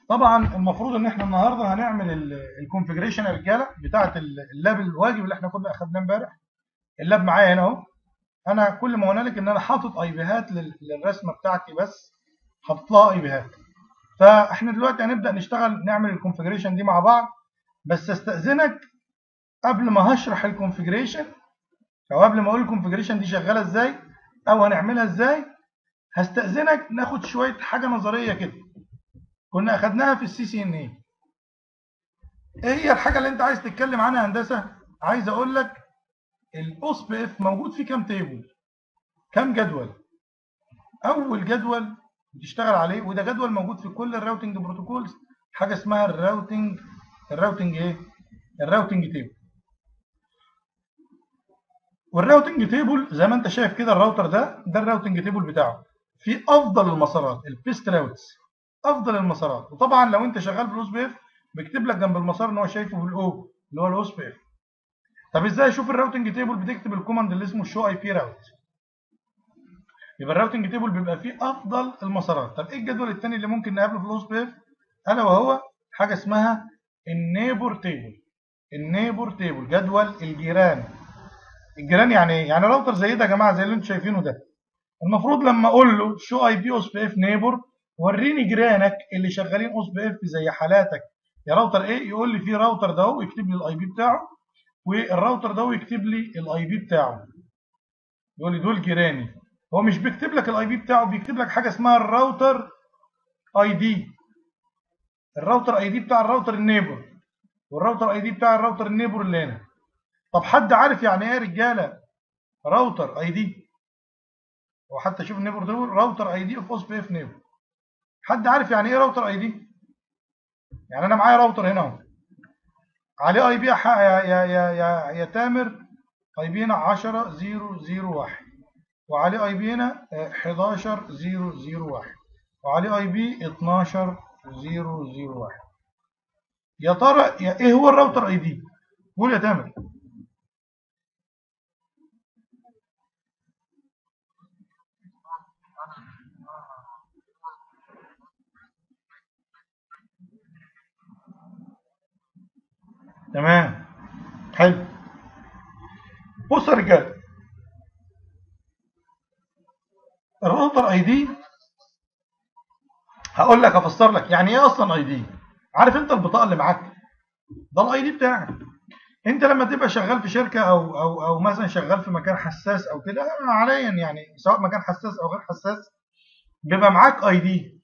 طبعا المفروض ان احنا النهارده هنعمل الكونفجريشن يا رجاله بتاعه اللاب الواجب اللي احنا كنا اخدناه امبارح اللاب معايا هنا اهو انا كل ما هنالك ان انا حاطط اي بيهات للرسمه بتاعتي بس حاطط لها اي بيهات فاحنا دلوقتي هنبدا نشتغل نعمل الكونفجريشن دي مع بعض بس استاذنك قبل ما هشرح الكونفجريشن او قبل ما اقول الكونفجريشن دي شغاله ازاي او هنعملها ازاي هستاذنك ناخد شويه حاجه نظريه كده كنا اخدناها في السي سي ان اي ايه هي الحاجه اللي انت عايز تتكلم عنها هندسه عايز اقول لك الاوس بي اف موجود فيه كام تيبل كام جدول اول جدول بتشتغل عليه وده جدول موجود في كل الراوتنج بروتوكولز حاجه اسمها الراوتنج الراوتنج ايه الراوتنج تيبل والراوتنج تيبل زي ما انت شايف كده الراوتر ده ده الراوتنج تيبل بتاعه في افضل المسارات البيست راوتس افضل المسارات وطبعا لو انت شغال بالاوس بي اف بيكتب لك جنب المسار ان هو شايفه بالاو اللي هو الاوس بي اف طب ازاي اشوف الراوتنج تيبل بتكتب الكوماند اللي اسمه شو اي بي راوت يبقى الراوتنج تيبل بيبقى فيه افضل المسارات طب ايه الجدول الثاني اللي ممكن نقابله في الاوس بي اف الا وهو حاجه اسمها النيبور تيبل النيبور تيبل جدول الجيران الجيران يعني ايه يعني راوتر زي ده يا جماعه زي اللي انتم شايفينه ده المفروض لما اقول له شو اي بي اوس بي اف نيبور وريني جيرانك اللي شغالين اوس بي اف زي حالاتك يا راوتر ايه يقول لي في راوتر ده اهو يكتب لي الاي بي بتاعه والراوتر ده يكتب لي الاي بي بتاعه يقول لي دول جيراني هو مش بيكتب لك الاي بي بتاعه بيكتب لك حاجه اسمها الراوتر اي دي الراوتر اي دي بتاع الراوتر النيبر والراوتر اي دي بتاع الراوتر النيبر اللي هنا طب حد عارف يعني ايه يا رجاله راوتر اي دي وحتى شوف النيبر دول راوتر اي دي اوف اوس بي اف نيبر حد عارف يعني ايه راوتر اي دي يعني انا معايا راوتر هنا اهو عليه اي بي يا يا يا يا, يا تامر اي بي هنا 10001 وعليه اي بي هنا 11001 وعليه اي بي 12001 يا ترى يا ايه هو الراوتر اي دي قول يا تامر تمام حلو بص يا رجاله الراوتر اي دي هقول لك افسر لك يعني ايه اصلا اي دي عارف انت البطاقه اللي معاك ده الاي دي بتاعك انت لما تبقى شغال في شركه او او او مثلا شغال في مكان حساس او كده عليا يعني سواء مكان حساس او غير حساس بيبقى معاك اي دي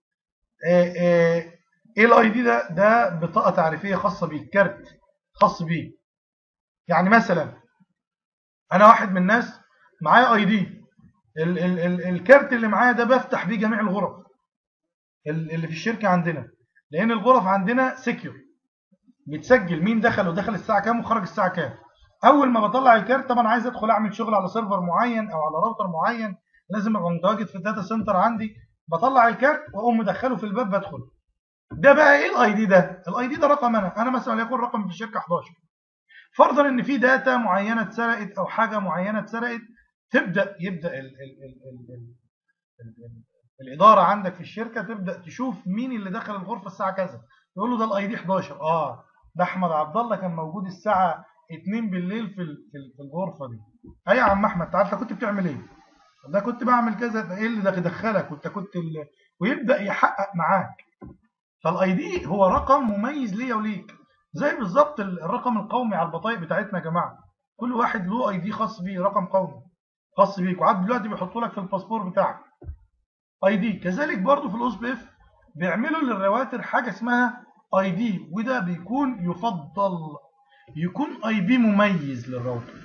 ايه الاي دي ده ده بطاقه تعريفيه خاصه بيك كارت خاص بيك يعني مثلا انا واحد من الناس معايا اي دي ال ال ال الكارت اللي معايا ده بفتح بيه جميع الغرف اللي في الشركه عندنا لان الغرف عندنا سكيور بتسجل مين دخل ودخل الساعه كام وخرج الساعه كام اول ما بطلع الكارت طبعا عايز ادخل اعمل شغل على سيرفر معين او على راوتر معين لازم ابقى متواجد في الداتا سنتر عندي بطلع الكارت واقوم مدخله في الباب بدخل ده بقى ايه الاي دي ده الاي دي ده رقم انا انا مثلا وليكن رقم في الشركه 11 فرضا ان في داتا معينه اتسرقت او حاجه معينه اتسرقت تبدا يبدا ال ال ال ال ال ال ال الاداره عندك في الشركه تبدا تشوف مين اللي دخل الغرفه الساعه كذا يقول له ده الاي دي 11 اه ده احمد عبد الله كان موجود الساعه 2 بالليل في في الغرفه دي اي يا عم احمد تعرف كنت بتعمل ايه ده كنت بعمل كذا ايه اللي دخلك وانت كنت ال... ويبدا يحقق معاك فالاي دي هو رقم مميز ليا وليك زي بالظبط الرقم القومي على البطايق بتاعتنا يا جماعه كل واحد له اي دي خاص بيه رقم قومي خاص بيك وعاد دلوقتي بيحطوا لك في الباسبور بتاعك اي دي كذلك برضو في الاوس بي اف بيعملوا للرواتر حاجه اسمها اي دي وده بيكون يفضل يكون اي بي مميز للراوتر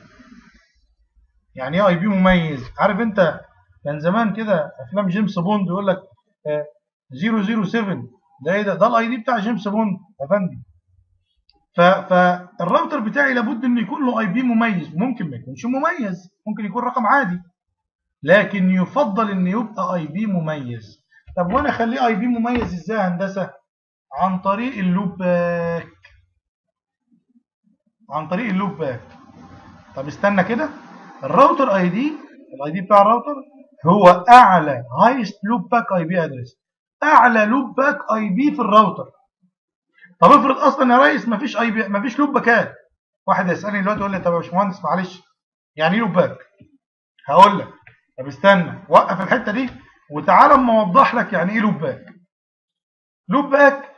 يعني ايه اي بي مميز عارف انت كان زمان كده افلام جيمس بوند يقول لك 007 ده ايه ده ده الاي دي بتاع جيمس بوند يا فندم فالراوتر بتاعي لابد انه يكون له اي بي مميز ممكن ما يكونش مميز ممكن يكون رقم عادي لكن يفضل ان يبقى اي بي مميز طب وانا اخليه اي بي مميز ازاي يا هندسه عن طريق اللوب باك عن طريق اللوب باك طب استنى كده الراوتر اي دي الاي دي بتاع الراوتر هو اعلى هايست لوب باك اي بي ادرس اعلى لوب باك اي بي في الراوتر طب افرض اصلا يا ريس مفيش اي بي مفيش لوب باكات واحد يسالني دلوقتي يقول لي طب يا باشمهندس معلش يعني ايه لوب باك هقول لك طب استنى وقف الحته دي وتعالى اما اوضح لك يعني ايه لوب باك لوب باك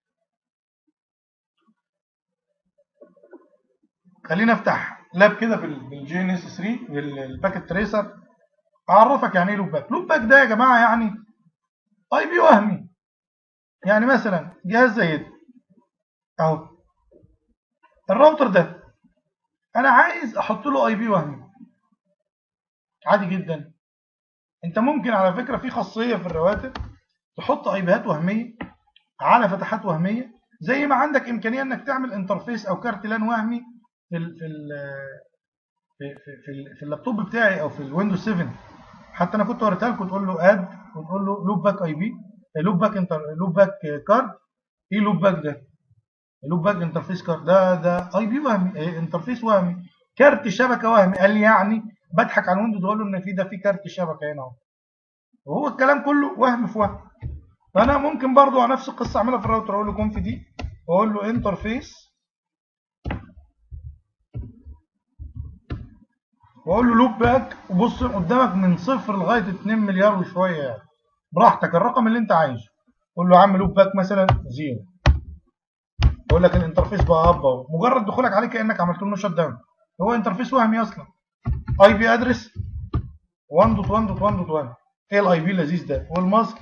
خلينا افتح لاب كده بالجي ان اس 3 بالباكت تريسر اعرفك يعني ايه لوب باك لوب باك ده يا جماعه يعني اي بي وهمي يعني مثلا جهاز زي ده اهو الراوتر ده انا عايز احط له اي بي وهمي عادي جدا انت ممكن على فكره في خاصيه في الرواتب تحط اي بيات وهميه على فتحات وهميه زي ما عندك امكانيه انك تعمل انترفيس او كارت لان وهمي في ال في ال في في, في, في اللابتوب بتاعي او في الويندوز 7 حتى انا كنت وريتها لكم تقول له اد وتقول له لوب باك اي بي لوب باك انتر لوب باك كارد ايه لوب باك ده لوب باك انترفيس كارد ده ده اي بي وهمي ايه انترفيس وهمي كارت شبكه وهمي قال لي يعني بضحك على الويندوز واقول له ان في ده في كارت شبكه هنا اهو وهو الكلام كله وهم في وهم فانا ممكن برضو على نفس القصه اعملها في الراوتر اقول له كونف دي واقول له انترفيس واقول له لوب باك وبص قدامك من صفر لغايه 2 مليار وشويه يعني براحتك الرقم اللي انت عايزه قول له يا عم لوب باك مثلا زيرو يقول لك الانترفيس بقى اب اهو مجرد دخولك عليه كانك عملت له شت داون هو انترفيس وهمي اصلا اي بي ادرس 1.1.1.1 ايه الاي بي اللذيذ ده والماسك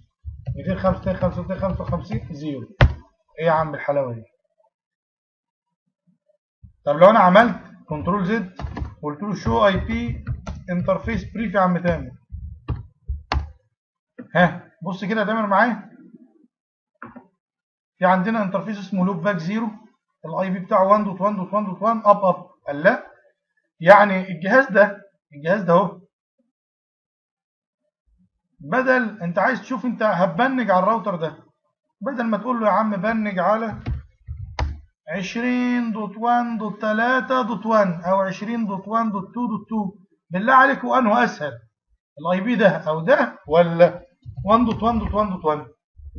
255 زيرو ايه يا عم الحلاوه دي طب لو انا عملت كنترول زد قلت له شو اي بي انترفيس بريف يا عم تامر ها بص كده يا تامر معايا في عندنا انترفيس اسمه لوب باك زيرو الاي بي بتاعه 1.1.1.1 اب اب قال لا يعني الجهاز ده الجهاز ده اهو بدل انت عايز تشوف انت هتبنج على الراوتر ده بدل ما تقول له يا عم بنج على 20.1.3.1 او 20.1.2.2 بالله عليك وانه اسهل الاي بي ده او ده ولا 1.1.1.1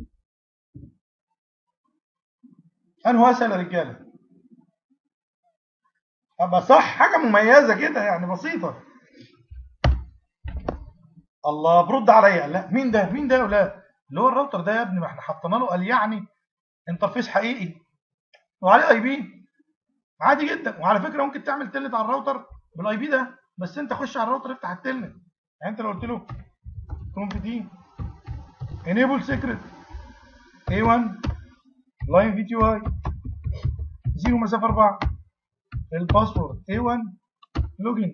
انه اسهل يا رجاله ابقى صح حاجه مميزه كده يعني بسيطه الله برد عليا لا مين ده مين ده يا ولاد اللي هو الراوتر ده يا ابني ما احنا حطينا له قال يعني انترفيس حقيقي وعليه اي بي عادي جدا وعلى فكره ممكن تعمل تلت على الراوتر بالاي بي ده بس انت خش على الراوتر افتح التلت يعني انت لو قلت له كونف دي انيبل سيكريت A1 لاين في تي واي زيرو مسافه 4 الباسورد A1 لوجين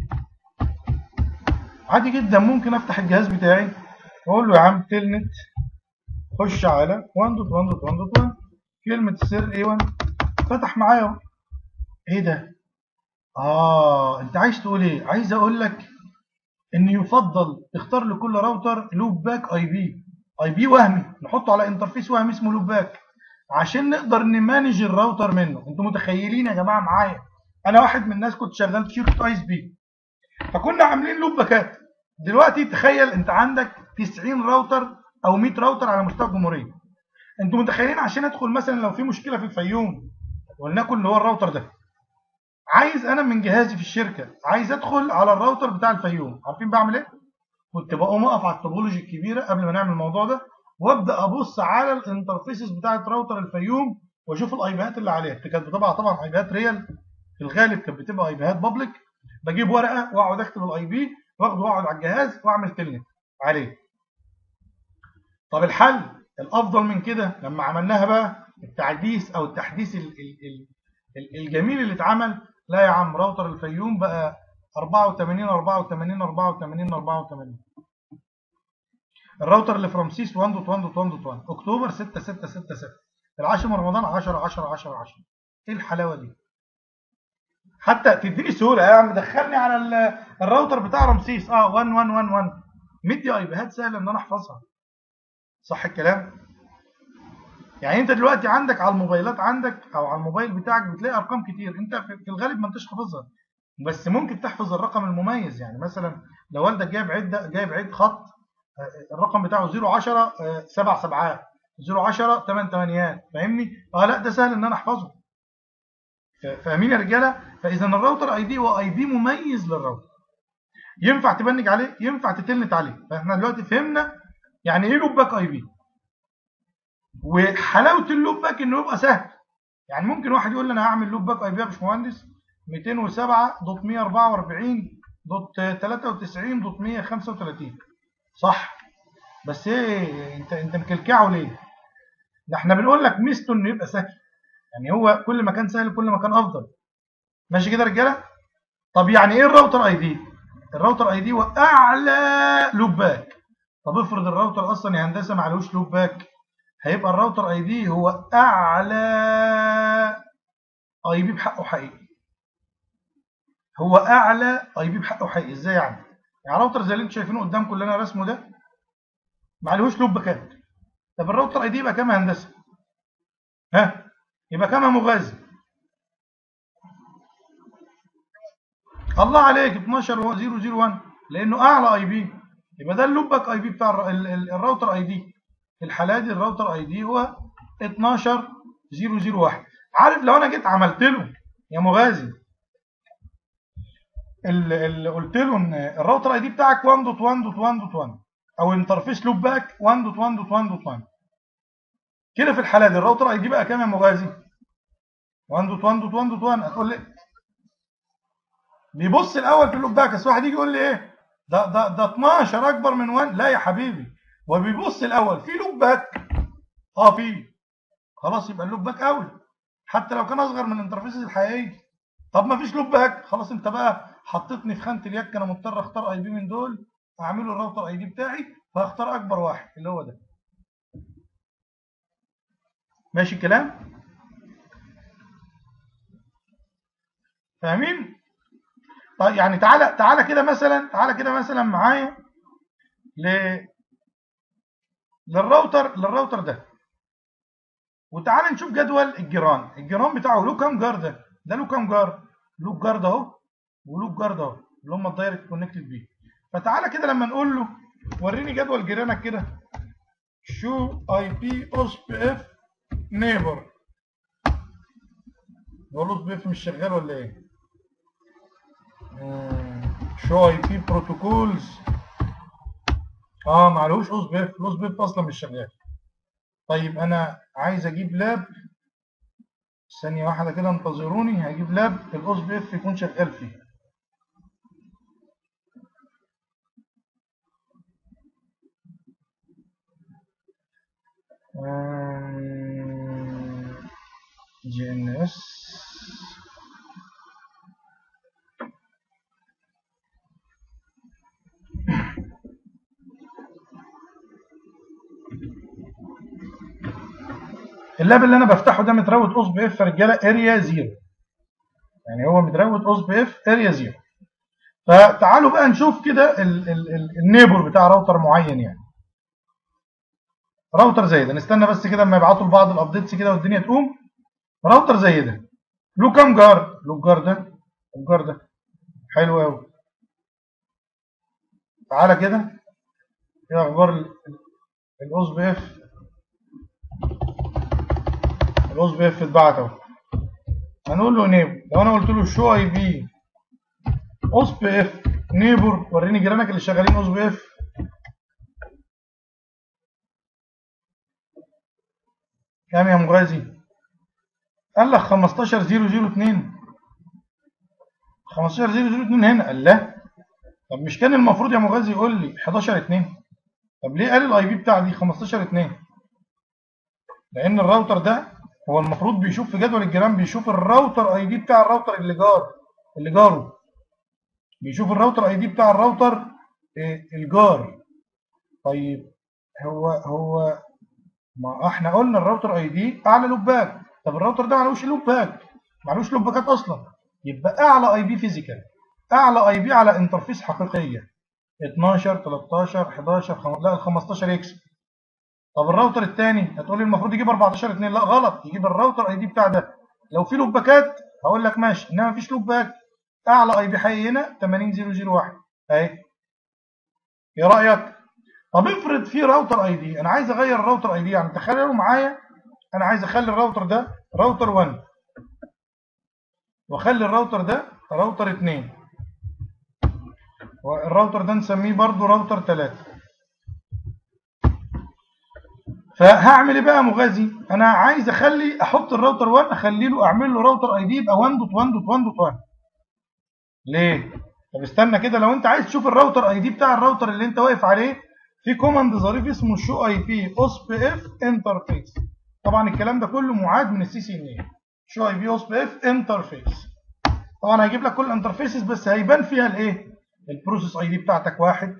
عادي جدا ممكن افتح الجهاز بتاعي واقول له يا عم تلنت خش على 1.1.1.1 كلمة السر A1 فتح معايا اهو ايه ده اه انت عايز تقول ايه عايز اقول لك ان يفضل تختار لكل راوتر لوب باك اي بي اي بي وهمي نحطه على انترفيس وهمي اسمه لوب باك عشان نقدر نمانج الراوتر منه انتوا متخيلين يا جماعه معايا انا واحد من الناس كنت شغال في شركه اي اس بي فكنا عاملين لوب باكات دلوقتي تخيل انت عندك 90 راوتر او 100 راوتر على مستوى الجمهوريه انتوا متخيلين عشان ادخل مثلا لو في مشكله في الفيوم ولنكن اللي هو الراوتر ده عايز انا من جهازي في الشركه عايز ادخل على الراوتر بتاع الفيوم عارفين بعمل ايه كنت بقوم اقف على التوبولوجي الكبيره قبل ما نعمل الموضوع ده وابدا ابص على الانترفيسز بتاعه راوتر الفيوم واشوف الاي بيات اللي عليها كانت بتبقى طبعا اي بيات ريال في الغالب كانت بتبقى اي بيات بابليك بجيب ورقه واقعد اكتب الاي بي واخده واقعد على الجهاز واعمل تلنت عليه طب الحل الافضل من كده لما عملناها بقى التحديث او التحديث ال ال ال الجميل اللي اتعمل لا يا عم راوتر الفيوم بقى 84 84 84 84 الراوتر اللي في رمسيس 1.1.1.1 اكتوبر 6 6 6 6 العاشر من رمضان 10 10 10 10 ايه الحلاوه دي حتى تديني سهوله يا عم دخلني على الراوتر بتاع رمسيس اه 1 1 1 1 مدي اي بيهات سهله ان انا احفظها صح الكلام يعني انت دلوقتي عندك على الموبايلات عندك او على الموبايل بتاعك بتلاقي ارقام كتير انت في الغالب ما انتش حافظها بس ممكن تحفظ الرقم المميز يعني مثلا لو والدك جايب عده جايب عيد خط الرقم بتاعه 010 7 سبعات 010 8 ثمانيات فاهمني اه لا ده سهل ان انا احفظه فاهمين يا رجاله فاذا الراوتر اي دي هو اي بي مميز للراوتر ينفع تبنج عليه ينفع تتلنت عليه فاحنا دلوقتي فهمنا يعني ايه لوب باك اي بي وحلاوه اللوب باك انه يبقى سهل يعني ممكن واحد يقول لي انا هعمل لوب باك اي بي يا باشمهندس 207.144.93.135 صح بس ايه انت انت مكلكعه ليه ده احنا بنقول لك ميزته انه يبقى سهل يعني هو كل ما كان سهل كل ما كان افضل ماشي كده يا رجاله طب يعني ايه الراوتر اي دي الراوتر اي دي هو اعلى لوب باك طب افرض الراوتر اصلا يا هندسه ما عليهوش لوب باك هيبقى الراوتر اي دي هو اعلى اي بي بحقه حقيقي هو اعلى اي بي بحقه حقيقي ازاي يعني يعني راوتر زي اللي انتم شايفينه قدامكم اللي انا رسمه ده ما عليهوش لوب باكات طب الراوتر اي دي يبقى كام يا هندسه ها يبقى كام يا مغازي الله عليك 12001 لانه اعلى اي بي يبقى ده اللوب باك اي بي بتاع الراوتر اي دي في الحاله دي الراوتر اي دي هو 12001 عارف لو انا جيت عملت له يا مغازي اللي قلت له ان الراوتر اي دي بتاعك 1.1.1.1 او انترفيس لوب باك 1.1.1.1 كده في الحاله دي الراوتر اي دي بقى كام يا مغازي 1.1.1.1 هتقول لي بيبص الاول في اللوب باك بس واحد يجي يقول لي ايه ده ده ده 12 اكبر من 1 لا يا حبيبي هو بيبص الاول في لوب باك اه في خلاص يبقى اللوب باك اولى حتى لو كان اصغر من الانترفيس الحقيقيه طب ما فيش لوب باك خلاص انت بقى حطيتني في خانه اليك انا مضطر اختار اي بي من دول اعمله الراوتر اي دي بتاعي فهختار اكبر واحد اللي هو ده ماشي الكلام فاهمين طيب يعني تعالى تعالى كده مثلا تعالى كده مثلا معايا ل للراوتر للراوتر ده وتعالى نشوف جدول الجيران الجيران بتاعه له كام جار ده ده له كام جار له جار ده اهو وله جار ده اهو اللي هم الدايركت كونكتد بيه فتعالى كده لما نقول له وريني جدول جيرانك كده شو اي بي اوس بي اف نيبر هو الاوس بي اف مش شغال ولا ايه شو اي بي بروتوكولز اه معلهوش اوس بي اف الاوس بي اف اصلا مش شغال طيب انا عايز اجيب لاب ثانيه واحده كده انتظروني هجيب لاب الاوس بي اف يكون شغال فيه جي ان اس اللاب اللي انا بفتحه ده متراوت اوس بي اف رجاله اريا زيرو يعني هو متراوت اوس بي اف اريا زيرو فتعالوا بقى نشوف كده النيبر بتاع راوتر معين يعني راوتر زي ده نستنى بس كده اما يبعتوا لبعض الابديتس كده والدنيا تقوم راوتر زي ده له كام جار له الجار ده الجار ده حلو قوي تعالى كده ايه اخبار الاوس بي اف الاوس بي اف اتبعت اهو هنقول له نيبر لو انا قلت له شو اي بي اوس بي اف نيبر وريني جيرانك اللي شغالين اوس بي اف كام يا مغازي قال لك 15002 15002 هنا قال لا طب مش كان المفروض يا مغازي يقول لي 112 طب ليه قال الاي بي بتاع دي 15 2 لان الراوتر ده هو المفروض بيشوف في جدول الجيران بيشوف الراوتر اي دي بتاع الراوتر اللي جار اللي جاره بيشوف الراوتر اي دي بتاع الراوتر الجار طيب هو هو ما احنا قلنا الراوتر اي دي اعلى لوب باك طب الراوتر ده معلوش لوب باك معلوش لوب باكات اصلا يبقى اعلى اي بي فيزيكال اعلى اي بي على انترفيس حقيقيه 12 13 11 خم... لا ال 15 اكس طب الراوتر الثاني هتقول لي المفروض يجيب 14 2 لا غلط يجيب الراوتر اي دي بتاع ده لو في لوب باكات هقول لك ماشي انما مفيش لوب باك اعلى اي بي حي هنا 80001 اهي ايه رايك طب افرض في راوتر اي دي انا عايز اغير الراوتر اي دي يعني تخيلوا معايا انا عايز اخلي الراوتر ده راوتر 1 واخلي الراوتر ده راوتر 2 والراوتر ده نسميه برضو راوتر 3 فهعمل ايه بقى مغازي انا عايز اخلي احط الراوتر 1 اخلي له اعمل له راوتر اي دي يبقى 1.1.1.1 ليه طب استنى كده لو انت عايز تشوف الراوتر اي دي بتاع الراوتر اللي انت واقف عليه في كوماند ظريف اسمه شو اي بي اوس بي اف انترفيس طبعا الكلام ده كله معاد من السي سي ان اي شو اي بي اوس بي اف انترفيس طبعا هيجيب لك كل الانترفيسز بس هيبان فيها الايه البروسيس اي دي بتاعتك واحد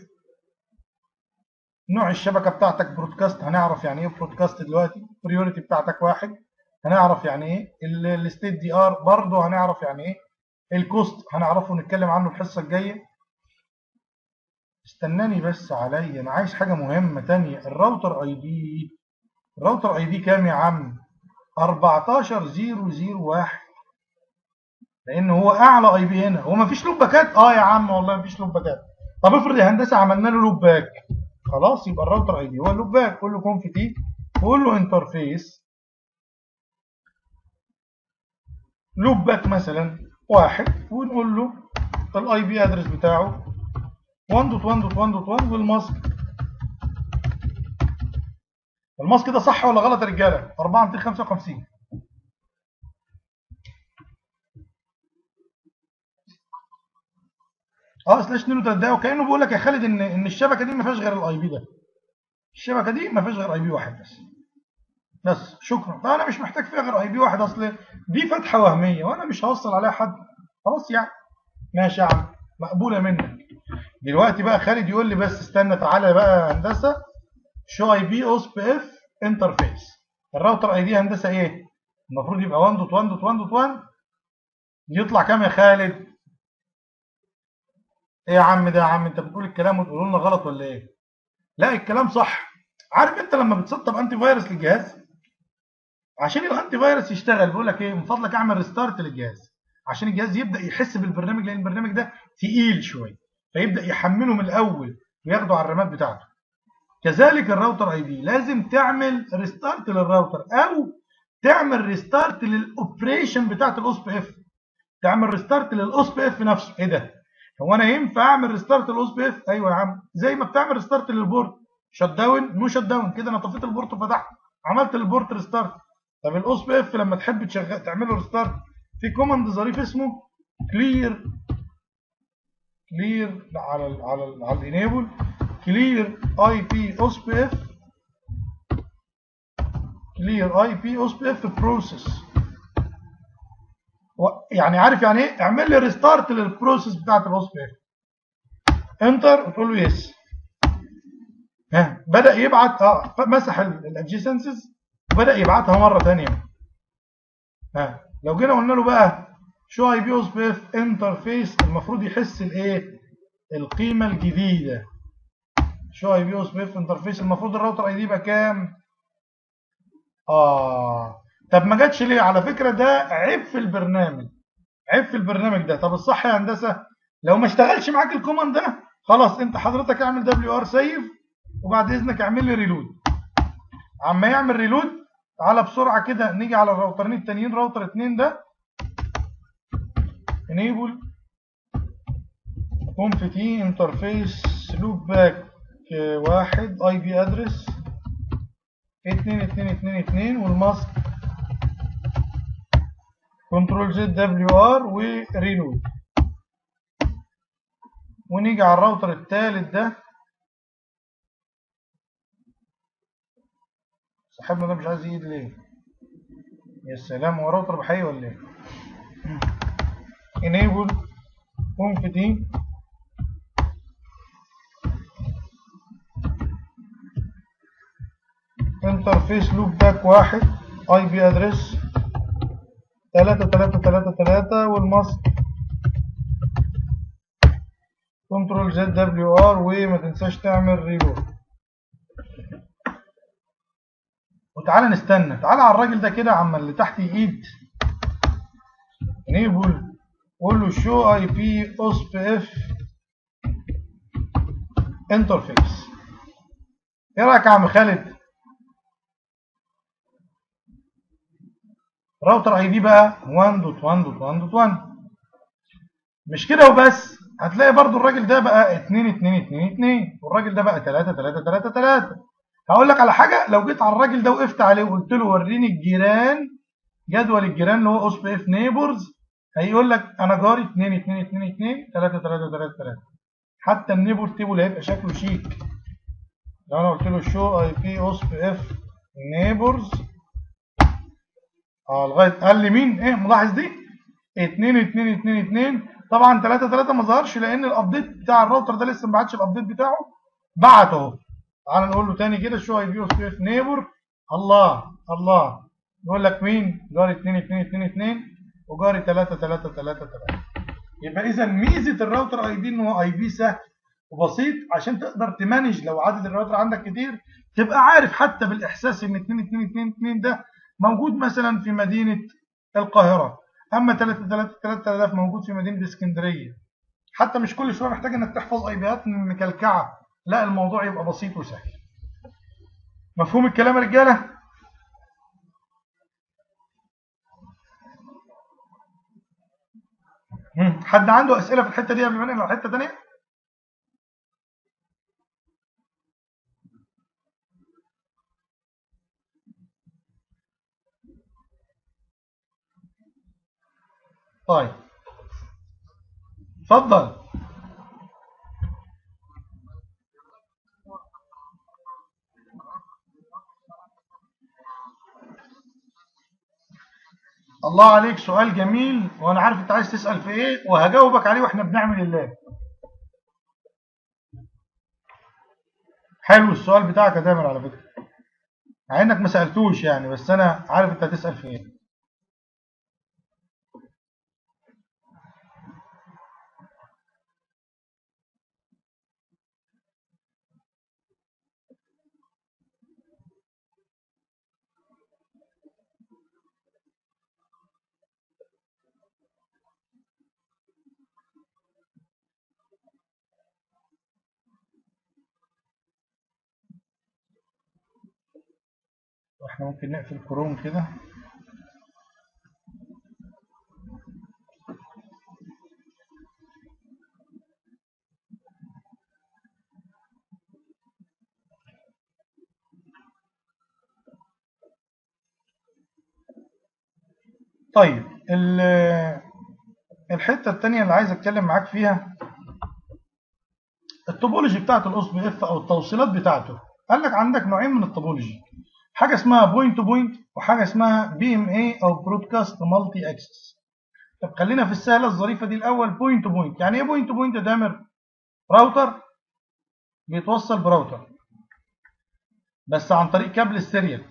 نوع الشبكه بتاعتك برودكاست هنعرف يعني ايه برودكاست دلوقتي بريوريتي بتاعتك واحد هنعرف يعني ايه الستيت دي ار برضه هنعرف يعني ايه الكوست هنعرفه ونتكلم عنه الحصه الجايه استناني بس عليا انا عايز حاجه مهمه تانية الراوتر اي دي الراوتر اي دي كام يا عم 14001 لان هو اعلى اي بي هنا هو مفيش لوب باكات اه يا عم والله مفيش لوب باكات طب افرض يا هندسه عملنا له لوب باك خلاص يبقى الراوتر اي دي هو اللوب باك قول له كونف تي وقول له انترفيس لوب باك مثلا واحد ونقول له الاي بي ادرس بتاعه 1.1.1.1 والماسك الماسك ده صح ولا غلط يا رجاله 4255 اه سلاش 2 و3 دقايق وكانه بيقول لك يا خالد ان ان الشبكه دي ما فيهاش غير الاي بي ده الشبكه دي ما فيهاش غير اي بي واحد بس بس شكرا طب انا مش محتاج فيها غير اي بي واحد اصل دي فتحه وهميه وانا مش هوصل عليها حد خلاص يعني ماشي يا عم مقبوله منك دلوقتي بقى خالد يقول لي بس استنى تعالى بقى يا هندسه شو اي بي اوس بي اف انترفيس الراوتر اي دي هندسه ايه المفروض يبقى 1.1.1.1 يطلع كام يا خالد ايه يا عم ده يا عم انت بتقول الكلام وتقول لنا غلط ولا ايه لا الكلام صح عارف انت لما بتسطب انتي فيروس للجهاز عشان الانتي فيروس يشتغل بيقول لك ايه من فضلك اعمل ريستارت للجهاز عشان الجهاز يبدا يحس بالبرنامج لان البرنامج ده تقيل شويه فيبدا يحمله من الاول وياخده على الرامات بتاعته كذلك الراوتر اي دي لازم تعمل ريستارت للراوتر او تعمل ريستارت للاوبريشن بتاعت الاوس بي اف تعمل ريستارت للاوس بي اف نفسه ايه ده هو انا ينفع اعمل ريستارت للاوس بي اف ايوه يا عم زي ما بتعمل ريستارت للبورت شت داون نو شت داون كده انا طفيت البورت وفتحت عملت البورت ريستارت طب الاوس بي اف لما تحب تشغل تعمل له ريستارت في كوماند ظريف اسمه كلير كلير على ال على ال على الانيبل كلير اي بي اوس بي اف كلير اي بي اوس بي اف بروسيس يعني عارف يعني ايه اعمل لي ريستارت للبروسيس بتاعت الاوس بي اف انتر وتقول له يس ها بدا يبعت اه مسح الادجيسنسز وبدا يبعتها مره ثانيه ها لو جينا قلنا له بقى شو اي بي اوس بي اف انترفيس المفروض يحس الايه القيمه الجديده شو اي بي اوس بي اف انترفيس المفروض الراوتر اي دي يبقى كام اه طب ما جاتش ليه على فكره ده عيب في البرنامج عيب في البرنامج ده طب الصح يا هندسه لو ما اشتغلش معاك الكوماند ده خلاص انت حضرتك اعمل دبليو ار سيف وبعد اذنك اعمل لي ريلود عما يعمل ريلود تعالى بسرعه كده نيجي على الراوترين التانيين راوتر 2 ده enable conf t interface loop back واحد اي بي ادرس 2 2 2 2 والماسك كنترول زد دبليو ار وريلود ونيجي على الراوتر الثالث ده صاحبنا ده مش عايز يجي ليه يا سلام هو راوتر بحي ولا ايه enable conf دي انترفيس لوب باك واحد اي بي ادرس تلاتة تلاتة تلاتة تلاتة والماسك كنترول زد دبليو ار وما تنساش تعمل ريلود وتعالى نستنى تعالى على الراجل ده كده عم اللي تحت ايد انيبل قول له شو اي بي اوس بي اف انترفيس ايه رايك يا عم خالد راوتر اي بي بقى 1.1.1.1 مش كده وبس هتلاقي برضو الراجل ده بقى 2 2 2 2 والراجل ده بقى 3 3 3 3 هقول لك على حاجه لو جيت على الراجل ده وقفت عليه وقلت له وريني الجيران جدول الجيران اللي هو اوس بي اف نيبرز هيقول لك انا جاري 2 2 2 2 3 3 3 3 حتى النيبر تيبل هيبقى شكله شيك لو انا قلت له شو اي بي اوس بي اف نيبرز اه لغايه قال لي مين ايه ملاحظ دي 2 2 2 2 طبعا 3 3 ما ظهرش لان الابديت بتاع الراوتر ده لسه ما بعتش الابديت بتاعه بعت اهو تعال نقول له تاني كده شو اي بي اوس بي اف نيبر الله الله يقول لك مين جاري 2 2 2 2 وجاري 3 3 3 3 يبقى اذا ميزه الراوتر اي بي ان هو اي بي سهل وبسيط عشان تقدر تمانج لو عدد الراوتر عندك كتير تبقى عارف حتى بالاحساس ان 2 2 2 2 ده موجود مثلا في مدينه القاهره اما 3 3 3000 موجود في مدينه اسكندريه حتى مش كل شويه محتاج انك تحفظ اي بيات مكلكعه لا الموضوع يبقى بسيط وسهل مفهوم الكلام يا رجاله حد عنده اسئله في الحته دي قبل ما ننقل على حته ثانيه طيب اتفضل الله عليك سؤال جميل وانا عارف انت عايز تسأل في ايه وهجاوبك عليه واحنا بنعمل الله حلو السؤال بتاعك يا تامر على فكرة مع انك ما سألتوش يعني بس انا عارف انت هتسأل في ايه احنا ممكن نقفل كروم كده طيب الحتة التانية اللي عايز اتكلم معاك فيها التوبولوجي بتاعت الاس بي اف او التوصيلات بتاعته قال لك عندك نوعين من التوبولوجي حاجه اسمها بوينت تو بوينت وحاجه اسمها بي ام اي او برودكاست مالتي اكسس طب خلينا في السهله الظريفه دي الاول بوينت تو بوينت يعني ايه بوينت تو بوينت يا تامر راوتر بيتوصل براوتر بس عن طريق كابل السيريال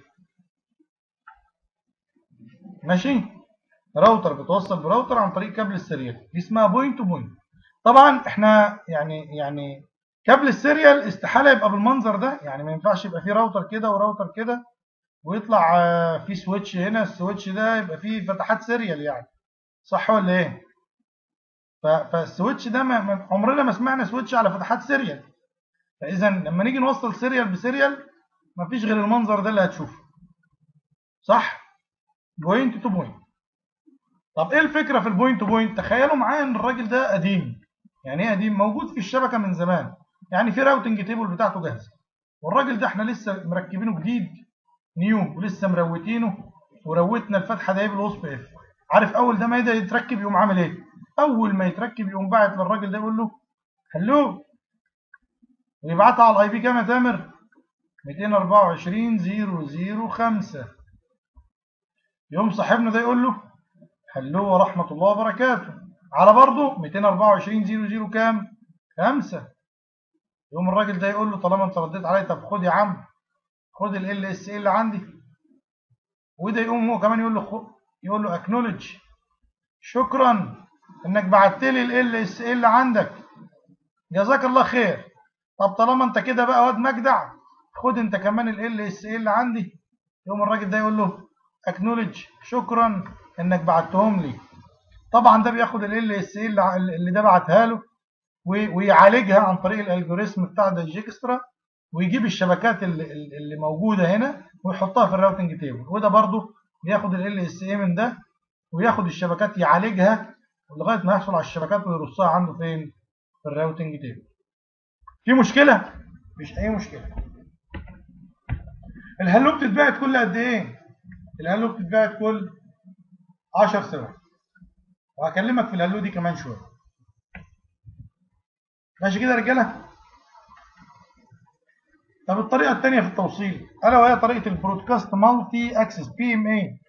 ماشي راوتر بيتوصل براوتر عن طريق كابل السيريال دي اسمها بوينت تو بوينت طبعا احنا يعني يعني كابل السيريال استحاله يبقى بالمنظر ده يعني ما ينفعش يبقى فيه راوتر كده وراوتر كده ويطلع في سويتش هنا السويتش ده يبقى فيه فتحات سيريال يعني صح ولا ايه فالسويتش ده ما عمرنا ما سمعنا سويتش على فتحات سيريال فاذا لما نيجي نوصل سيريال بسيريال ما فيش غير المنظر ده اللي هتشوفه صح بوينت تو بوينت طب ايه الفكره في البوينت تو بوينت تخيلوا معايا ان الراجل ده قديم يعني ايه قديم موجود في الشبكه من زمان يعني في راوتنج تيبل بتاعته جاهزه والراجل ده احنا لسه مركبينه جديد نيو ولسه مروتينه وروتنا الفتحه ده بالوصف اف عارف اول ده ما يبدا يتركب يقوم عامل ايه اول ما يتركب يقوم باعت للراجل ده يقول له هلو ويبعتها على الاي بي كام يا تامر 224 005 يقوم صاحبنا ده يقول له هلو ورحمه الله وبركاته على برضه 224 00 كام 5 يقوم الراجل ده يقول له طالما انت رديت عليا طب خد يا عم خد ال اس اللي عندي وده يقوم هو كمان يقول له خد يقول له اكنولج شكرا انك بعت لي ال اس اللي عندك جزاك الله خير طب طالما انت كده بقى واد مجدع خد انت كمان ال اس اللي عندي يقوم الراجل ده يقول له اكنولج شكرا انك بعتهم لي طبعا ده بياخد ال اس اللي ده بعتها له ويعالجها عن طريق الالجوريزم بتاع دايجيكسترا ويجيب الشبكات اللي, اللي موجوده هنا ويحطها في الراوتنج تيبل وده برضو بياخد ال اس اي من ده وياخد الشبكات يعالجها لغايه ما يحصل على الشبكات ويرصها عنده فين في الراوتنج تيبل في مشكله مش اي مشكله الهلو بتتبعت كل قد ايه الهلو بتتبعت كل 10 ثواني وهكلمك في الهلو دي كمان شويه ماشي كده يا رجاله طب الطريقه الثانيه في التوصيل الا وهي طريقه البرودكاست مالتي اكسس بي ام اي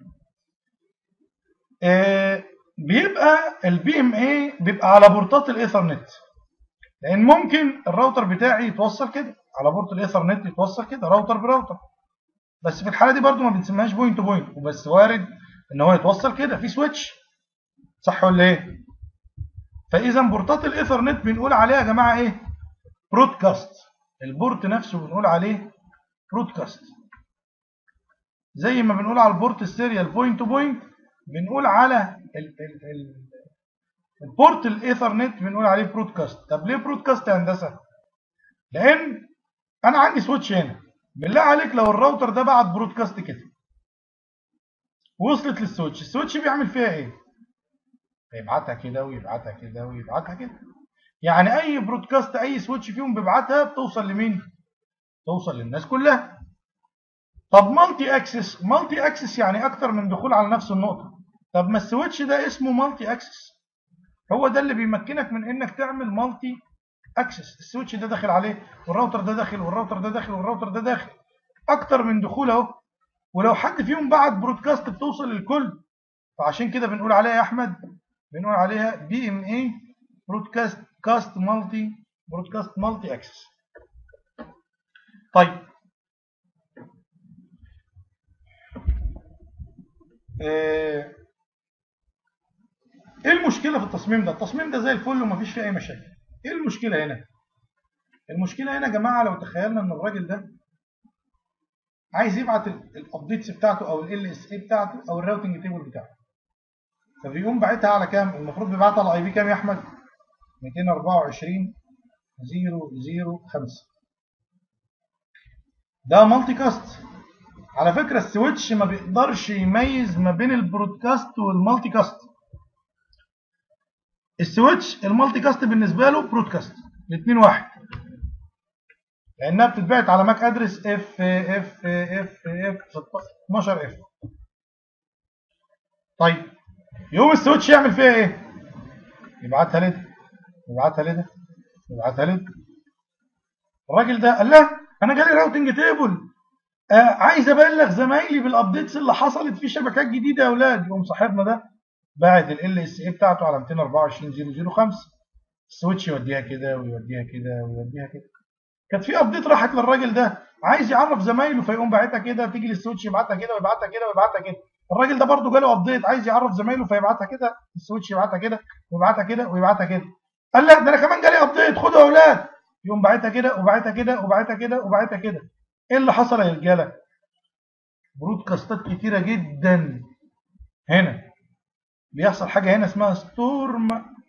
بيبقى البي ام اي بيبقى على بورتات الايثرنت لان ممكن الراوتر بتاعي يتوصل كده على بورت الايثرنت يتوصل كده راوتر براوتر بس في الحاله دي برضو ما بنسميهاش بوينت تو بوينت وبس وارد ان هو يتوصل كده في سويتش صح ولا ايه فاذا بورتات الايثرنت بنقول عليها يا جماعه ايه برودكاست البورت نفسه بنقول عليه برودكاست زي ما بنقول على البورت السيريال بوينت تو بوينت بنقول على ال ال ال البورت الايثرنت بنقول عليه برودكاست طب ليه برودكاست يا هندسه لان انا عندي سويتش هنا بالله عليك لو الراوتر ده بعت برودكاست كده وصلت للسويتش السويتش بيعمل فيها ايه يبعتها كده ويبعتها كده ويبعتها كده يعني اي برودكاست اي سويتش فيهم بيبعتها بتوصل لمين توصل للناس كلها طب مالتي اكسس مالتي اكسس يعني اكتر من دخول على نفس النقطه طب ما السويتش ده اسمه مالتي اكسس هو ده اللي بيمكنك من انك تعمل مالتي اكسس السويتش ده داخل عليه والراوتر ده داخل والراوتر ده داخل والراوتر ده داخل اكتر من دخول اهو ولو حد فيهم بعت برودكاست بتوصل للكل فعشان كده بنقول عليها يا احمد بنقول عليها بي ام اي برودكاست كاست مالتي برودكاست مالتي اكسس طيب ايه المشكله في التصميم ده التصميم ده زي الفل ومفيش فيه اي مشاكل ايه المشكله هنا المشكله هنا يا جماعه لو تخيلنا ان الراجل ده عايز يبعت الابديتس بتاعته او ال اس اي بتاعته او الراوتنج تيبل بتاعته فبيقوم باعتها على كام المفروض بيبعتها على اي بي كام يا احمد 224 005 ده مالتي كاست على فكره السويتش ما بيقدرش يميز ما بين البرودكاست والمالتي كاست السويتش المالتي كاست بالنسبه له برودكاست الاثنين واحد لانها بتتبعت على ماك ادرس اف اف اف اف 12 اف طيب يقوم السويتش يعمل فيها ايه يبعتها لده يبعتها لده يبعتها لده الراجل ده قال لا انا جالي راوتنج تيبل آه عايز ابلغ زمايلي بالابديتس اللي حصلت في شبكات جديده يا اولاد يقوم صاحبنا ده باعت ال اس اي بتاعته على 224005 السويتش يوديها كده ويوديها كده ويوديها كده كانت في ابديت راحت للراجل ده عايز يعرف زمايله فيقوم باعتها كده تيجي للسويتش يبعتها كده ويبعتها كده ويبعتها كده الراجل ده برضه جاله ابديت عايز يعرف زمايله فيبعتها كده السويتش يبعتها كده ويبعتها كده ويبعتها كده قال لا ده انا كمان جالي ابديت خدوا يا اولاد يقوم باعتها كده وباعتها كده وباعتها كده وباعتها كده ايه اللي حصل يا رجاله برودكاستات كتيره جدا هنا بيحصل حاجه هنا اسمها ستورم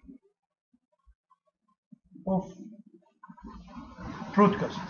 اوف برودكاست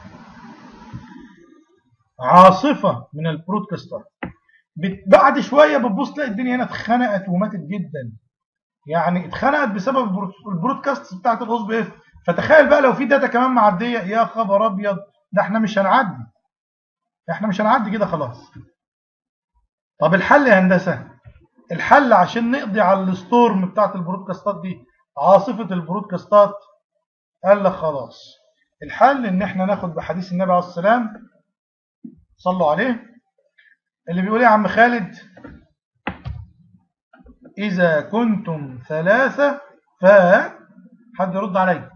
عاصفه من البرودكاستات بعد شويه بتبص تلاقي الدنيا هنا اتخنقت وماتت جدا يعني اتخنقت بسبب البرودكاست بتاعت الاوس بي اف فتخيل بقى لو في داتا كمان معديه يا خبر ابيض ده احنا مش هنعدي احنا مش هنعدي كده خلاص طب الحل يا هندسه الحل عشان نقضي على الستورم بتاعت البرودكاستات دي عاصفه البرودكاستات قال لك خلاص الحل ان احنا ناخد بحديث النبي عليه السلام صلوا عليه اللي بيقول يا عم خالد إذا كنتم ثلاثة ف حد يرد علي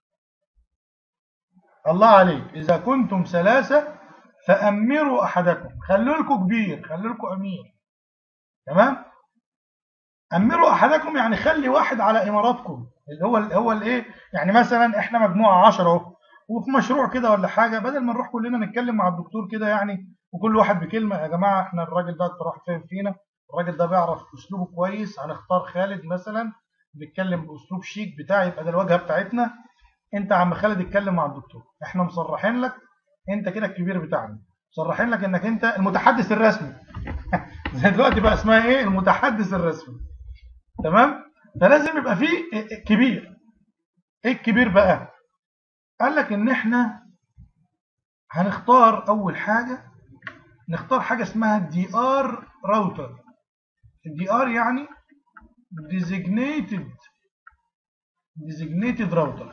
الله عليك إذا كنتم ثلاثة فأمروا أحدكم خلوا لكم كبير خلوا لكم أمير تمام أمروا أحدكم يعني خلي واحد على إماراتكم اللي هو هو الايه يعني مثلا احنا مجموعة 10 اهو وفي مشروع كده ولا حاجة بدل ما نروح كلنا نتكلم مع الدكتور كده يعني وكل واحد بكلمة يا جماعة احنا الراجل ده راح فين فينا الراجل ده بيعرف اسلوبه كويس هنختار خالد مثلا بيتكلم باسلوب شيك بتاعي يبقى ده الواجهه بتاعتنا انت يا عم خالد اتكلم مع الدكتور احنا مصرحين لك انت كده الكبير بتاعنا مصرحين لك انك انت المتحدث الرسمي زي دلوقتي بقى اسمها ايه المتحدث الرسمي تمام فلازم يبقى فيه كبير ايه الكبير بقى قال لك ان احنا هنختار اول حاجه نختار حاجه اسمها دي ار راوتر الدي ار يعني designated designated router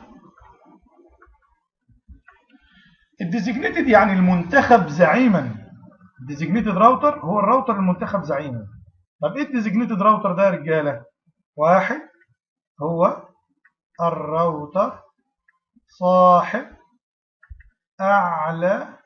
الديزيجنيتد يعني المنتخب زعيما الديزيجنيتد راوتر هو الراوتر المنتخب زعيما طب ايه الديزيجنيتد راوتر ده يا رجاله واحد هو الراوتر صاحب اعلى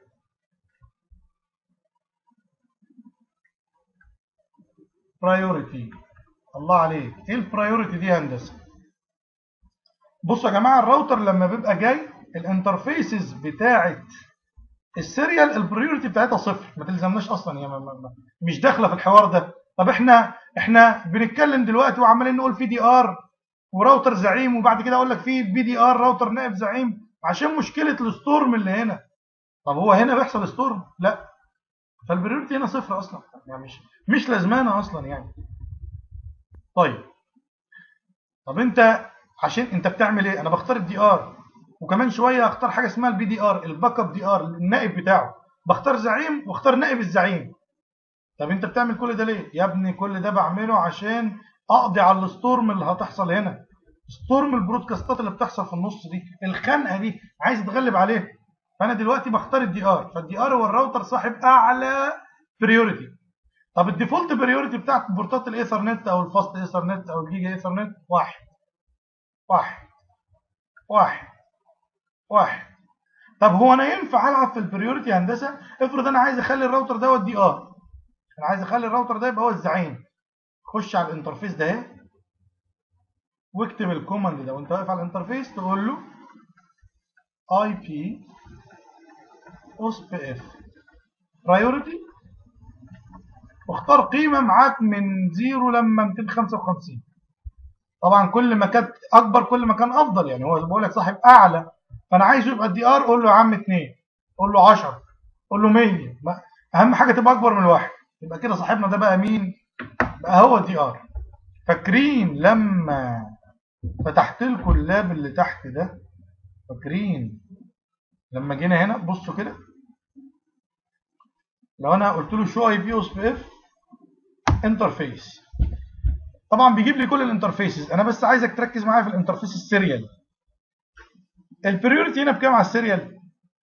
برايورتي الله عليك ايه البرايورتي دي يا هندسه بصوا يا جماعه الراوتر لما بيبقى جاي الانترفيسز بتاعه السيريال البريورتي بتاعتها صفر ما تلزمناش اصلا يا ما ما مش داخله في الحوار ده طب احنا احنا بنتكلم دلوقتي وعمالين نقول في دي ار وراوتر زعيم وبعد كده اقول لك في بي دي ار راوتر نائب زعيم عشان مشكله الستورم اللي هنا طب هو هنا بيحصل ستورم لا فالبريورتي هنا صفر اصلا يعني مش مش لازمانه اصلا يعني طيب طب انت عشان انت بتعمل ايه انا بختار الدي ار وكمان شويه اختار حاجه اسمها البي دي ار الباك اب دي ار النائب بتاعه بختار زعيم واختار نائب الزعيم طب انت بتعمل كل ده ليه يا ابني كل ده بعمله عشان اقضي على الستورم اللي هتحصل هنا ستورم البرودكاستات اللي بتحصل في النص دي الخنقه دي عايز اتغلب عليها فانا دلوقتي بختار الدي ار فالدي ار هو الراوتر صاحب اعلى بريورتي طب الديفولت بريورتي بتاعت بورتات الايثرنت او الفاست ايثرنت او الجيجا ايثرنت واحد واحد واحد واحد طب هو انا ينفع العب في البريورتي هندسه افرض انا عايز اخلي الراوتر دوت دي ار انا عايز اخلي الراوتر ده يبقى هو الزعيم خش على الانترفيس ده اهي واكتب الكوماند ده وانت واقف على الانترفيس تقول له اي بي اوسب اف برايورتي واختار قيمه معاك من 0 لما 255 طبعا كل ما كانت اكبر كل ما كان افضل يعني هو بقول لك صاحب اعلى فانا عايزه يبقى الدي ار قول له يا عم 2 قول له 10 قول له 100 اهم حاجه تبقى اكبر من الواحد يبقى كده صاحبنا ده بقى مين بقى هو الدي ار فاكرين لما فتحت لكم اللاب اللي تحت ده فاكرين لما جينا هنا بصوا كده لو انا قلت له شو اي بي اوس بي اف انترفيس طبعا بيجيب لي كل الانترفيسز انا بس عايزك تركز معايا في الانترفيس السيريال البريورتي هنا بكام على السيريال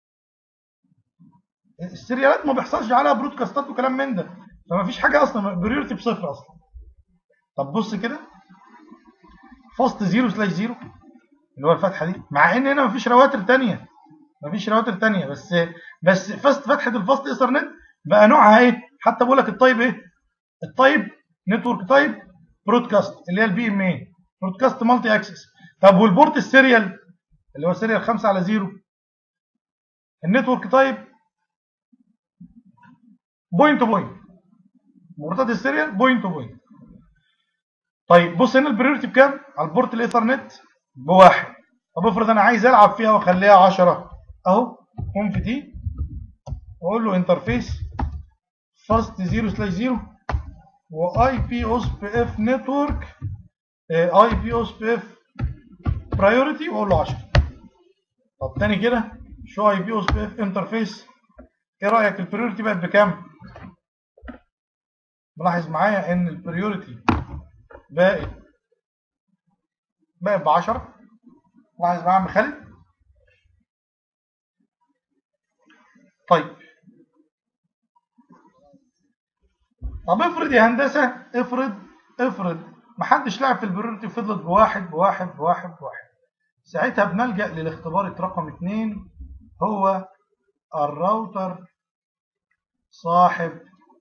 السيريالات ما بيحصلش عليها برودكاستات وكلام من ده فما فيش حاجه اصلا بريورتي بصفر اصلا طب بص كده فاست زيرو سلاش زيرو اللي هو الفتحه دي مع ان هنا مفيش رواتر ثانيه مفيش رواتر ثانيه بس بس فاست فتحه الفاست ايثرنت بقى نوعها ايه حتى بقول لك الطيب ايه الطيب نتورك تايب برودكاست اللي هي البي ام اي برودكاست مالتي اكسس طب والبورت السيريال اللي هو سيريال 5 على 0 النتورك تايب بوينت تو بوينت بورتات السيريال بوينت تو بوينت طيب بص هنا البريورتي بكام على البورت الايثرنت بواحد طب افرض انا عايز العب فيها واخليها 10 اهو كونف تي واقول له انترفيس فاست 0 سلاش 0 واي بي اوس بي اف نتورك اي بي اوس بي اف برايورتي واقول له 10 طب تاني كده شو اي بي اوس بي اف انترفيس ايه رايك البريورتي بقت بكام ملاحظ معايا ان البريورتي بقت بقت ب 10 لاحظ معايا يا عم خالد طيب طب افرض يا هندسه افرض افرض محدش لعب في البريورتي وفضلت بواحد بواحد بواحد بواحد ساعتها بنلجأ للاختبار رقم اتنين هو الراوتر صاحب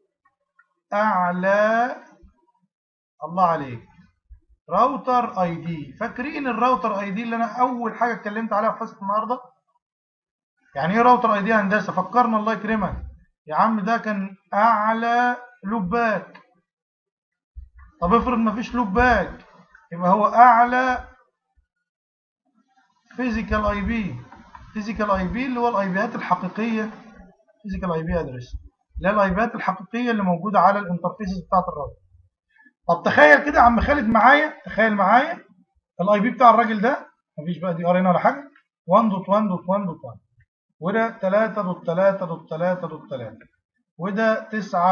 أعلى الله عليك راوتر اي دي فاكرين الراوتر اي دي اللي انا اول حاجه اتكلمت عليها في حصه النهارده يعني ايه راوتر اي دي هندسه فكرنا الله يكرمك يا عم ده كان اعلى لوباك طب افرض مفيش لوباك يبقى هو اعلى فيزيكال اي بي فيزيكال اي بي اللي هو الاي بيات الحقيقيه فيزيكال اي بي ادرس اللي هي الاي بيات الحقيقيه اللي موجوده على الانترفيسز بتاعت الراوتر طب تخيل كده يا عم خالد معايا تخيل معايا الاي بي بتاع الراجل ده مفيش بقى دي ار هنا ولا حاجه 1.1.1.1 وده 3.3.3.3 وده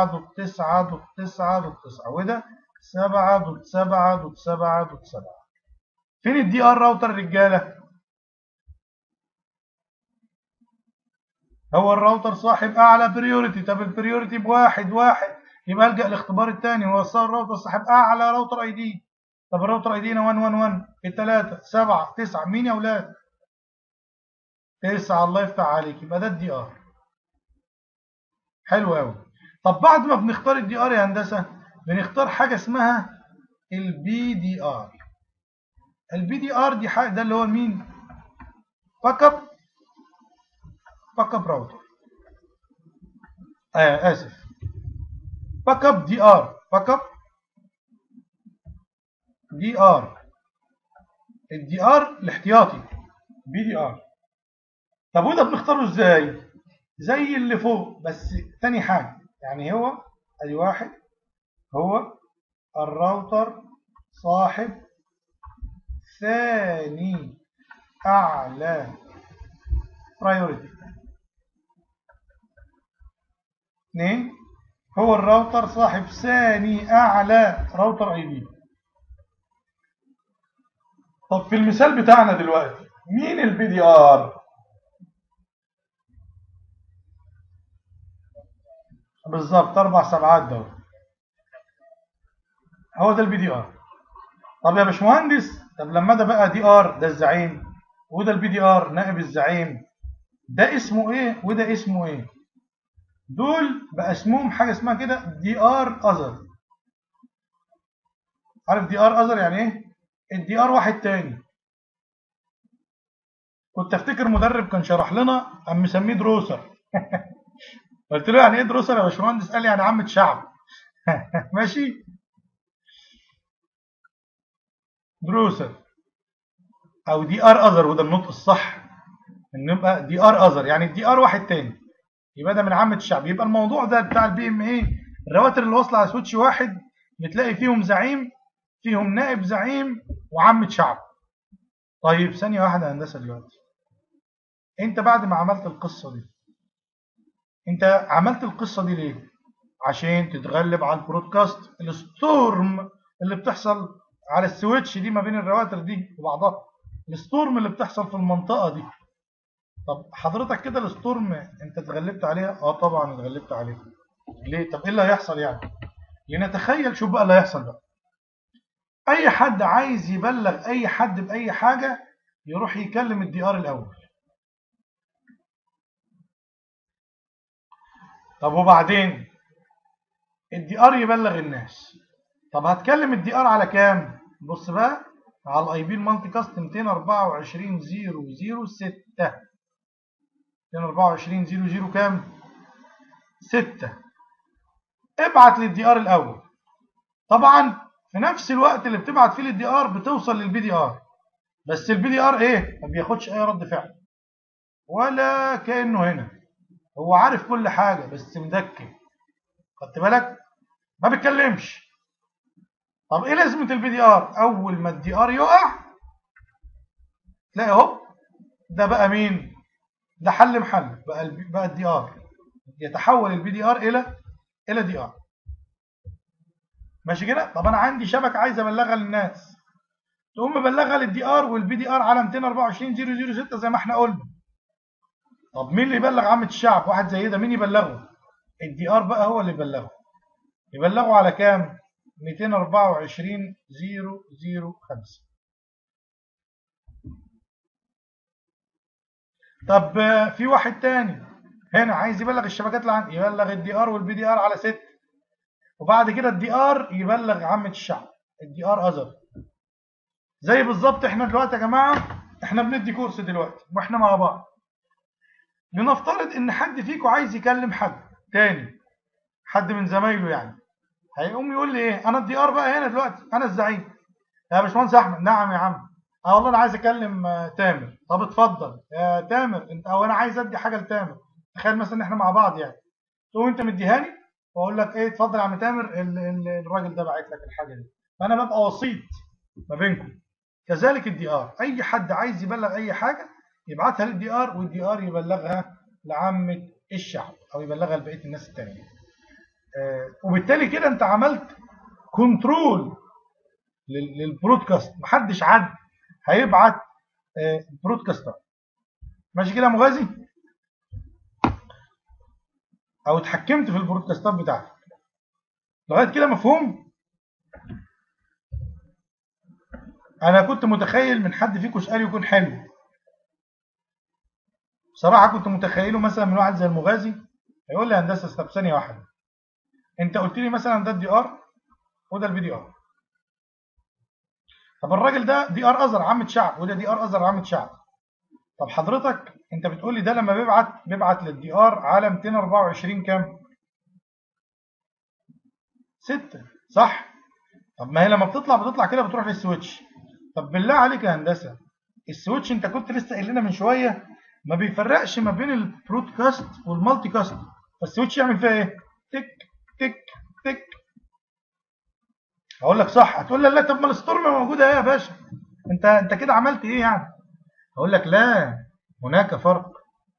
9.9.9.9 وده 7.7.7.7 فين الدي ار راوتر رجاله هو الراوتر صاحب اعلى بريوريتي طب البريوريتي بواحد واحد يبقى الجا الاختبار الثاني هو الراوتر صاحب اعلى راوتر اي دي طب الراوتر اي دي هنا 111 الثلاثه 7 9 مين يا اولاد 9 الله يفتح عليك يبقى ده الدي ار حلو قوي طب بعد ما بنختار الدي ار يا هندسه بنختار حاجه اسمها البي دي ار البي دي ار دي حاجه ده اللي هو مين باك اب باك اب راوتر آه اسف باك اب دي ار باك اب دي ار الدي ار الاحتياطي بي دي ار طب وده بنختاره ازاي زي اللي فوق بس تاني حاجه يعني هو ادي واحد هو الراوتر صاحب ثاني اعلى برايورتي اثنين هو الراوتر صاحب ثاني اعلى راوتر اي دي طب في المثال بتاعنا دلوقتي مين البي دي ار بالظبط اربع سبعات ده هو ده البي دي ار طب يا باشمهندس طب لما ده بقى دي ار ده الزعيم وده البي دي ار نائب الزعيم ده اسمه ايه وده اسمه ايه دول بقى اسمهم حاجه اسمها كده دي ار اذر عارف دي ار اذر يعني ايه الدي ار واحد تاني كنت افتكر مدرب كان شرح لنا قام مسميه دروسر قلت له يعني ايه دروسر يا باشمهندس قال لي يعني عامه شعب ماشي دروسر او دي ار اذر وده النطق الصح ان يبقى دي ار اذر يعني الدي ار واحد تاني يبقى ده من عامه الشعب يبقى الموضوع ده بتاع البي ام ايه الرواتر اللي واصله على سويتش واحد بتلاقي فيهم زعيم فيهم نائب زعيم وعامه شعب طيب ثانيه واحده يا هندسه دلوقتي انت بعد ما عملت القصه دي انت عملت القصه دي ليه عشان تتغلب على البرودكاست الستورم اللي بتحصل على السويتش دي ما بين الرواتر دي وبعضها الستورم اللي بتحصل في المنطقه دي طب حضرتك كده الستورم انت اتغلبت عليها اه طبعا اتغلبت عليها ليه طب ايه اللي هيحصل يعني لنتخيل شوف بقى اللي هيحصل بقى اي حد عايز يبلغ اي حد باي حاجه يروح يكلم الدي ار الاول طب وبعدين الدي ار يبلغ الناس طب هتكلم الدي ار على كام بص بقى على الاي بي المالتي كاست 224 0 6 224 0 كام 6 ابعت للدي ار الاول طبعا في نفس الوقت اللي بتبعت فيه للدي ار بتوصل للبي دي ار بس البي دي ار ايه ما بياخدش اي رد فعل ولا كانه هنا هو عارف كل حاجه بس مدكن خدت بالك ما بيتكلمش طب ايه لازمه البي دي ار اول ما الدي ار يقع تلاقي اهو ده بقى مين ده حل محل بقى البي بقى الدي ار يتحول البي دي ار الى الى دي ار ماشي كده طب انا عندي شبكه عايز ابلغها للناس تقوم مبلغها للدي ار والبي دي ار على 224 006 زي ما احنا قلنا طب مين اللي يبلغ عامه الشعب واحد زي ده مين يبلغه الدي ار بقى هو اللي يبلغه يبلغه على كام 224 005 طب في واحد تاني هنا عايز يبلغ الشبكات اللي عندي يبلغ الدي ار والبي دي ار على 6 وبعد كده الدي ار يبلغ عامة الشعب الدي ار اذر زي بالظبط احنا دلوقتي يا جماعه احنا بندي كورس دلوقتي واحنا مع بعض لنفترض ان حد فيكم عايز يكلم حد تاني حد من زمايله يعني هيقوم يقول لي ايه انا الدي ار بقى هنا دلوقتي انا الزعيم يا باشمهندس احمد نعم يا عم اه والله انا عايز اكلم آه، تامر طب اتفضل يا تامر انت او انا عايز ادي حاجه لتامر تخيل مثلا ان احنا مع بعض يعني تقوم انت مديهاني واقول لك ايه اتفضل يا عم تامر ال- ال- الراجل ده باعت لك الحاجه دي فانا ببقى وسيط ما بينكم كذلك الدي ار اي حد عايز يبلغ اي حاجه يبعتها للدي ار والدي ار يبلغها لعامه الشعب او يبلغها لبقيه الناس التانيه آه، وبالتالي كده انت عملت كنترول لل- للبرودكاست محدش عد هيبعت آه، برودكاستر ماشي كده يا مغازي او اتحكمت في البرودكاستات بتاعتك لغايه كده مفهوم انا كنت متخيل من حد فيكم سؤال يكون حلو بصراحه كنت متخيله مثلا من واحد زي المغازي هيقول لي هندسه طب ثانيه واحده انت قلت لي مثلا ده الدي ار وده البي دي ار طب الراجل ده دي ار ازر عامه شعب وده دي ار ازر عامه شعب طب حضرتك انت بتقول لي ده لما بيبعت بيبعت للدي ار على 224 كام 6 صح طب ما هي لما بتطلع بتطلع كده بتروح للسويتش طب بالله عليك يا هندسه السويتش انت كنت لسه قايل لنا من شويه ما بيفرقش ما بين البرودكاست والمالتي كاست فالسويتش يعمل فيها ايه تك تك تك هقول لك صح هتقول لي لا طب ما الستورم موجوده اهي يا باشا انت انت كده عملت ايه يعني هقول لك لا هناك فرق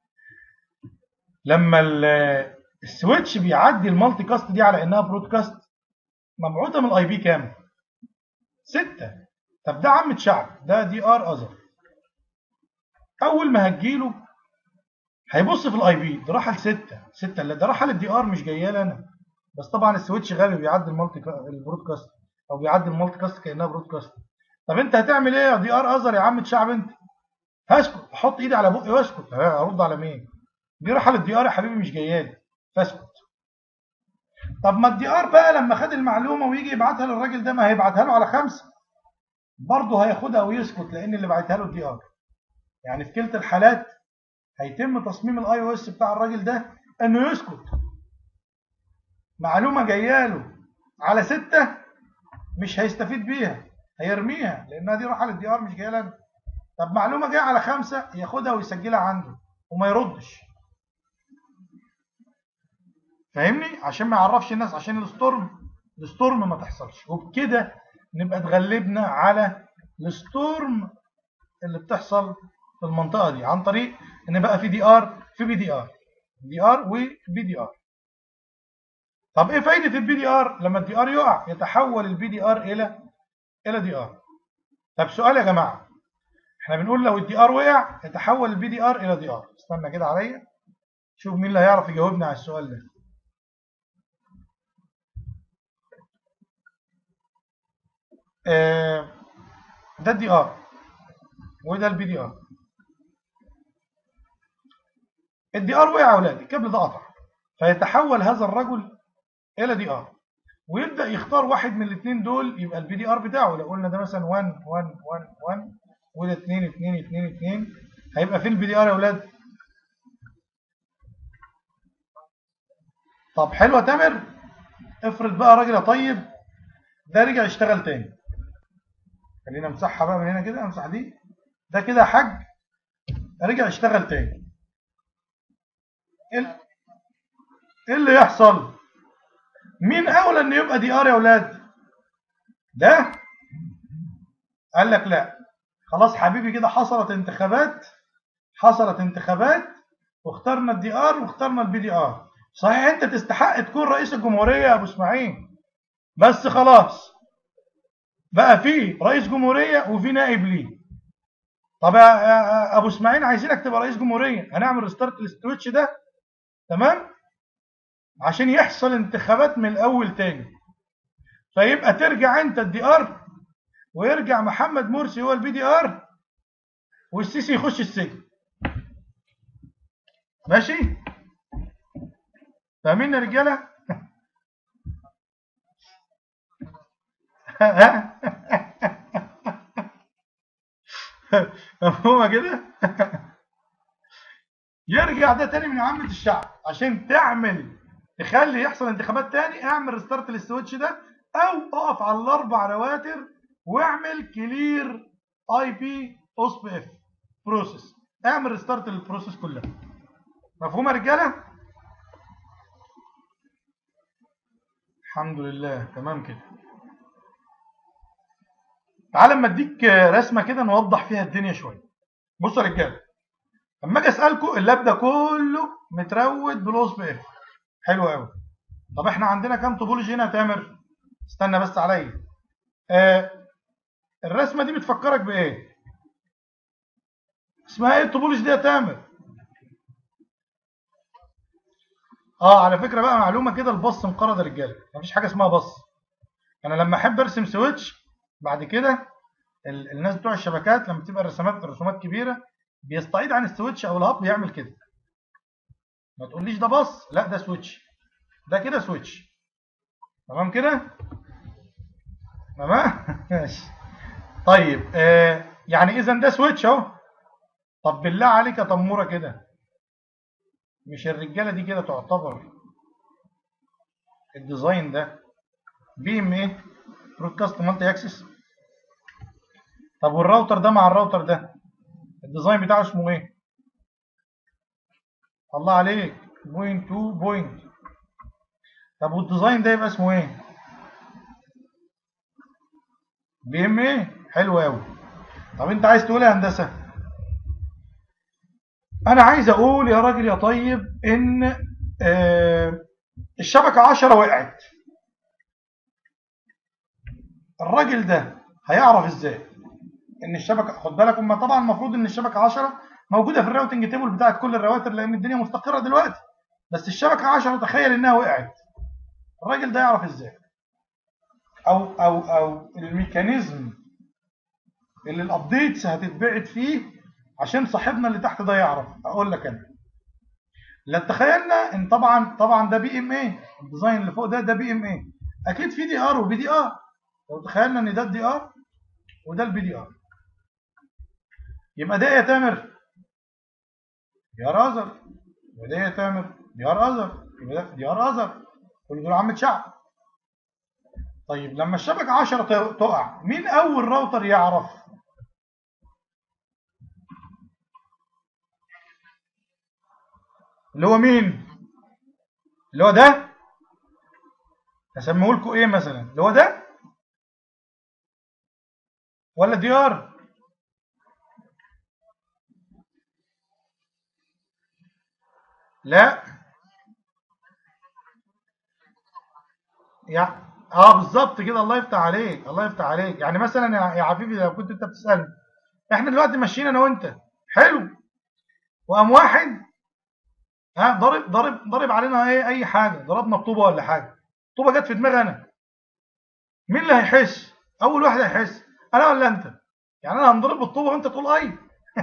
لما ال- السويتش بيعدي المالتي كاست دي على انها برودكاست مبعوثه من الاي بي كام 6 طب ده عامة شعب ده دي ار اذر اول ما هتجيله هيبص في الاي بي ده راح لستة ستة لا ده راح للدي ار مش جايه لي انا بس طبعا السويتش غبي بيعدي المالتي البرودكاست او بيعدي المالتي كاست كانها برودكاست طب انت هتعمل ايه يا دي ار اذر يا عم شعب انت هسكت احط ايدي على بقي واسكت ارد على مين دي راح للدي ار يا حبيبي مش جايه لي فاسكت طب ما الدي ار بقى لما خد المعلومه ويجي يبعتها للراجل ده ما هيبعتها له على خمسه برضه هياخدها ويسكت لان اللي بعتها له الدي ار يعني في كلتا الحالات هيتم تصميم الاي او اس بتاع الراجل ده انه يسكت معلومه جايه له على سته مش هيستفيد بيها هيرميها لانها دي راحه للدي ار مش جايه لنا طب معلومه جايه على خمسه ياخدها ويسجلها عنده وما يردش فاهمني عشان ما يعرفش الناس عشان الستورم الستورم ما تحصلش وبكده نبقى اتغلبنا على الستورم اللي بتحصل في المنطقه دي عن طريق ان بقى في دي ار في بي دي ار دي ار وبي دي ار طب ايه فايده البي دي ار لما الدي ار يقع يتحول البي دي ار الى الى دي ار طب سؤال يا جماعه احنا بنقول لو الدي ار وقع يتحول البي دي ار الى دي ار استنى كده عليا شوف مين اللي هيعرف يجاوبنا على السؤال ده آه، ده الدي ار وده البي دي ار الدي ار وقع يا اولاد الكابل ده قطع فيتحول هذا الرجل الى دي ار ويبدا يختار واحد من الاثنين دول يبقى البي دي ار بتاعه لو قلنا ده مثلا 1 1 1 1 وده 2 2 2 2 هيبقى فين البي دي ار يا اولاد طب حلوه يا تامر افرض بقى راجل يا طيب ده رجع يشتغل تاني خلينا امسحها بقى من هنا كده امسح دي ده كده يا حاج رجع يشتغل تاني ايه ال- إيه اللي يحصل مين اولى ان يبقى دي ار يا اولاد ده قال لك لا خلاص حبيبي كده حصلت انتخابات حصلت انتخابات واخترنا الدي ار واخترنا البي دي ار صحيح انت تستحق تكون رئيس الجمهوريه يا ابو اسماعيل بس خلاص بقى في رئيس جمهوريه وفي نائب ليه طب يا يا ابو اسماعيل عايزينك تبقى رئيس جمهوريه هنعمل ريستارت للسويتش ده تمام عشان يحصل انتخابات من الاول تاني فيبقى ترجع انت الدي ار ويرجع محمد مرسي هو البي دي ار والسيسي يخش السجن ماشي فاهمين يا رجاله مفهومه كده يرجع ده تاني من عامة الشعب عشان تعمل تخلي يحصل انتخابات تاني اعمل ريستارت للسويتش ده او اقف على الاربع رواتر واعمل كلير اي بي اوس بي اف بروسيس اعمل ريستارت للبروسيس كلها مفهوم يا رجاله الحمد لله تمام كده تعال اما اديك رسمه كده نوضح فيها الدنيا شويه بصوا يا رجاله اما اجي اسالكم اللاب ده كله متروت بالاوس بي اف حلو قوي طب احنا عندنا كام توبولوجي هنا يا تامر استنى بس عليا آه الرسمه دي بتفكرك بايه اسمها ايه الطبولج دي يا تامر اه على فكره بقى معلومه كده البص انقرض يا رجاله مفيش حاجه اسمها بص انا لما احب ارسم سويتش بعد كده ال- الناس بتوع الشبكات لما تبقى الرسومات رسومات كبيره بيستعيد عن السويتش او الهاب بيعمل كده ما تقوليش ده بص لا ده سويتش ده كده سويتش تمام كده تمام ماشي طيب آه يعني اذا ده سويتش اهو طب بالله عليك يا تموره كده مش الرجاله دي كده تعتبر الديزاين ده بي ام ايه برودكاست مالتي اكسس طب والراوتر ده مع الراوتر ده الديزاين بتاعه اسمه ايه الله عليك بوينت 2 بوينت طب والديزاين ده يبقى اسمه ايه بي ام ايه حلو قوي طب انت عايز تقول ايه يا هندسه انا عايز اقول يا راجل يا طيب ان آه الشبكه 10 وقعت الراجل ده هيعرف ازاي ان الشبكه خد بالك هم طبعا المفروض ان الشبكه 10 موجوده في الراوتنج تيبل بتاعت كل الرواتر لان الدنيا مستقره دلوقتي بس الشبكه 10 تخيل انها وقعت الراجل ده يعرف ازاي او او او الميكانيزم اللي الابديتس هتتبعت فيه عشان صاحبنا اللي تحت ده يعرف اقول لك انا لا تخيلنا ان طبعا طبعا ده بي ام اي الديزاين اللي فوق ده ده بي ام اي اكيد في دي ار وبي دي ار لو تخيلنا ان ده الدي ار وده البي دي ار يبقى ده يا تامر دي ار ازر وده يا تامر دي ار ازر يبقى ده دي ار ازر كل دول عامة شعب طيب لما الشبكة 10 تقع مين اول راوتر يعرف اللي هو مين اللي هو ده اسميه لكم ايه مثلا اللي هو ده ولا دي ار لا يا اه بالظبط كده الله يفتح عليك الله يفتح عليك يعني مثلا يا يا حبيبي لو كنت انت بتسالني احنا دلوقتي ماشيين انا وانت حلو وقام واحد ها ضرب ضرب ضرب علينا ايه اي حاجه ضربنا بطوبه ولا حاجه طوبه جت في دماغي انا مين اللي هيحس اول واحد هيحس انا ولا انت يعني انا هنضرب بالطوبه وانت تقول اي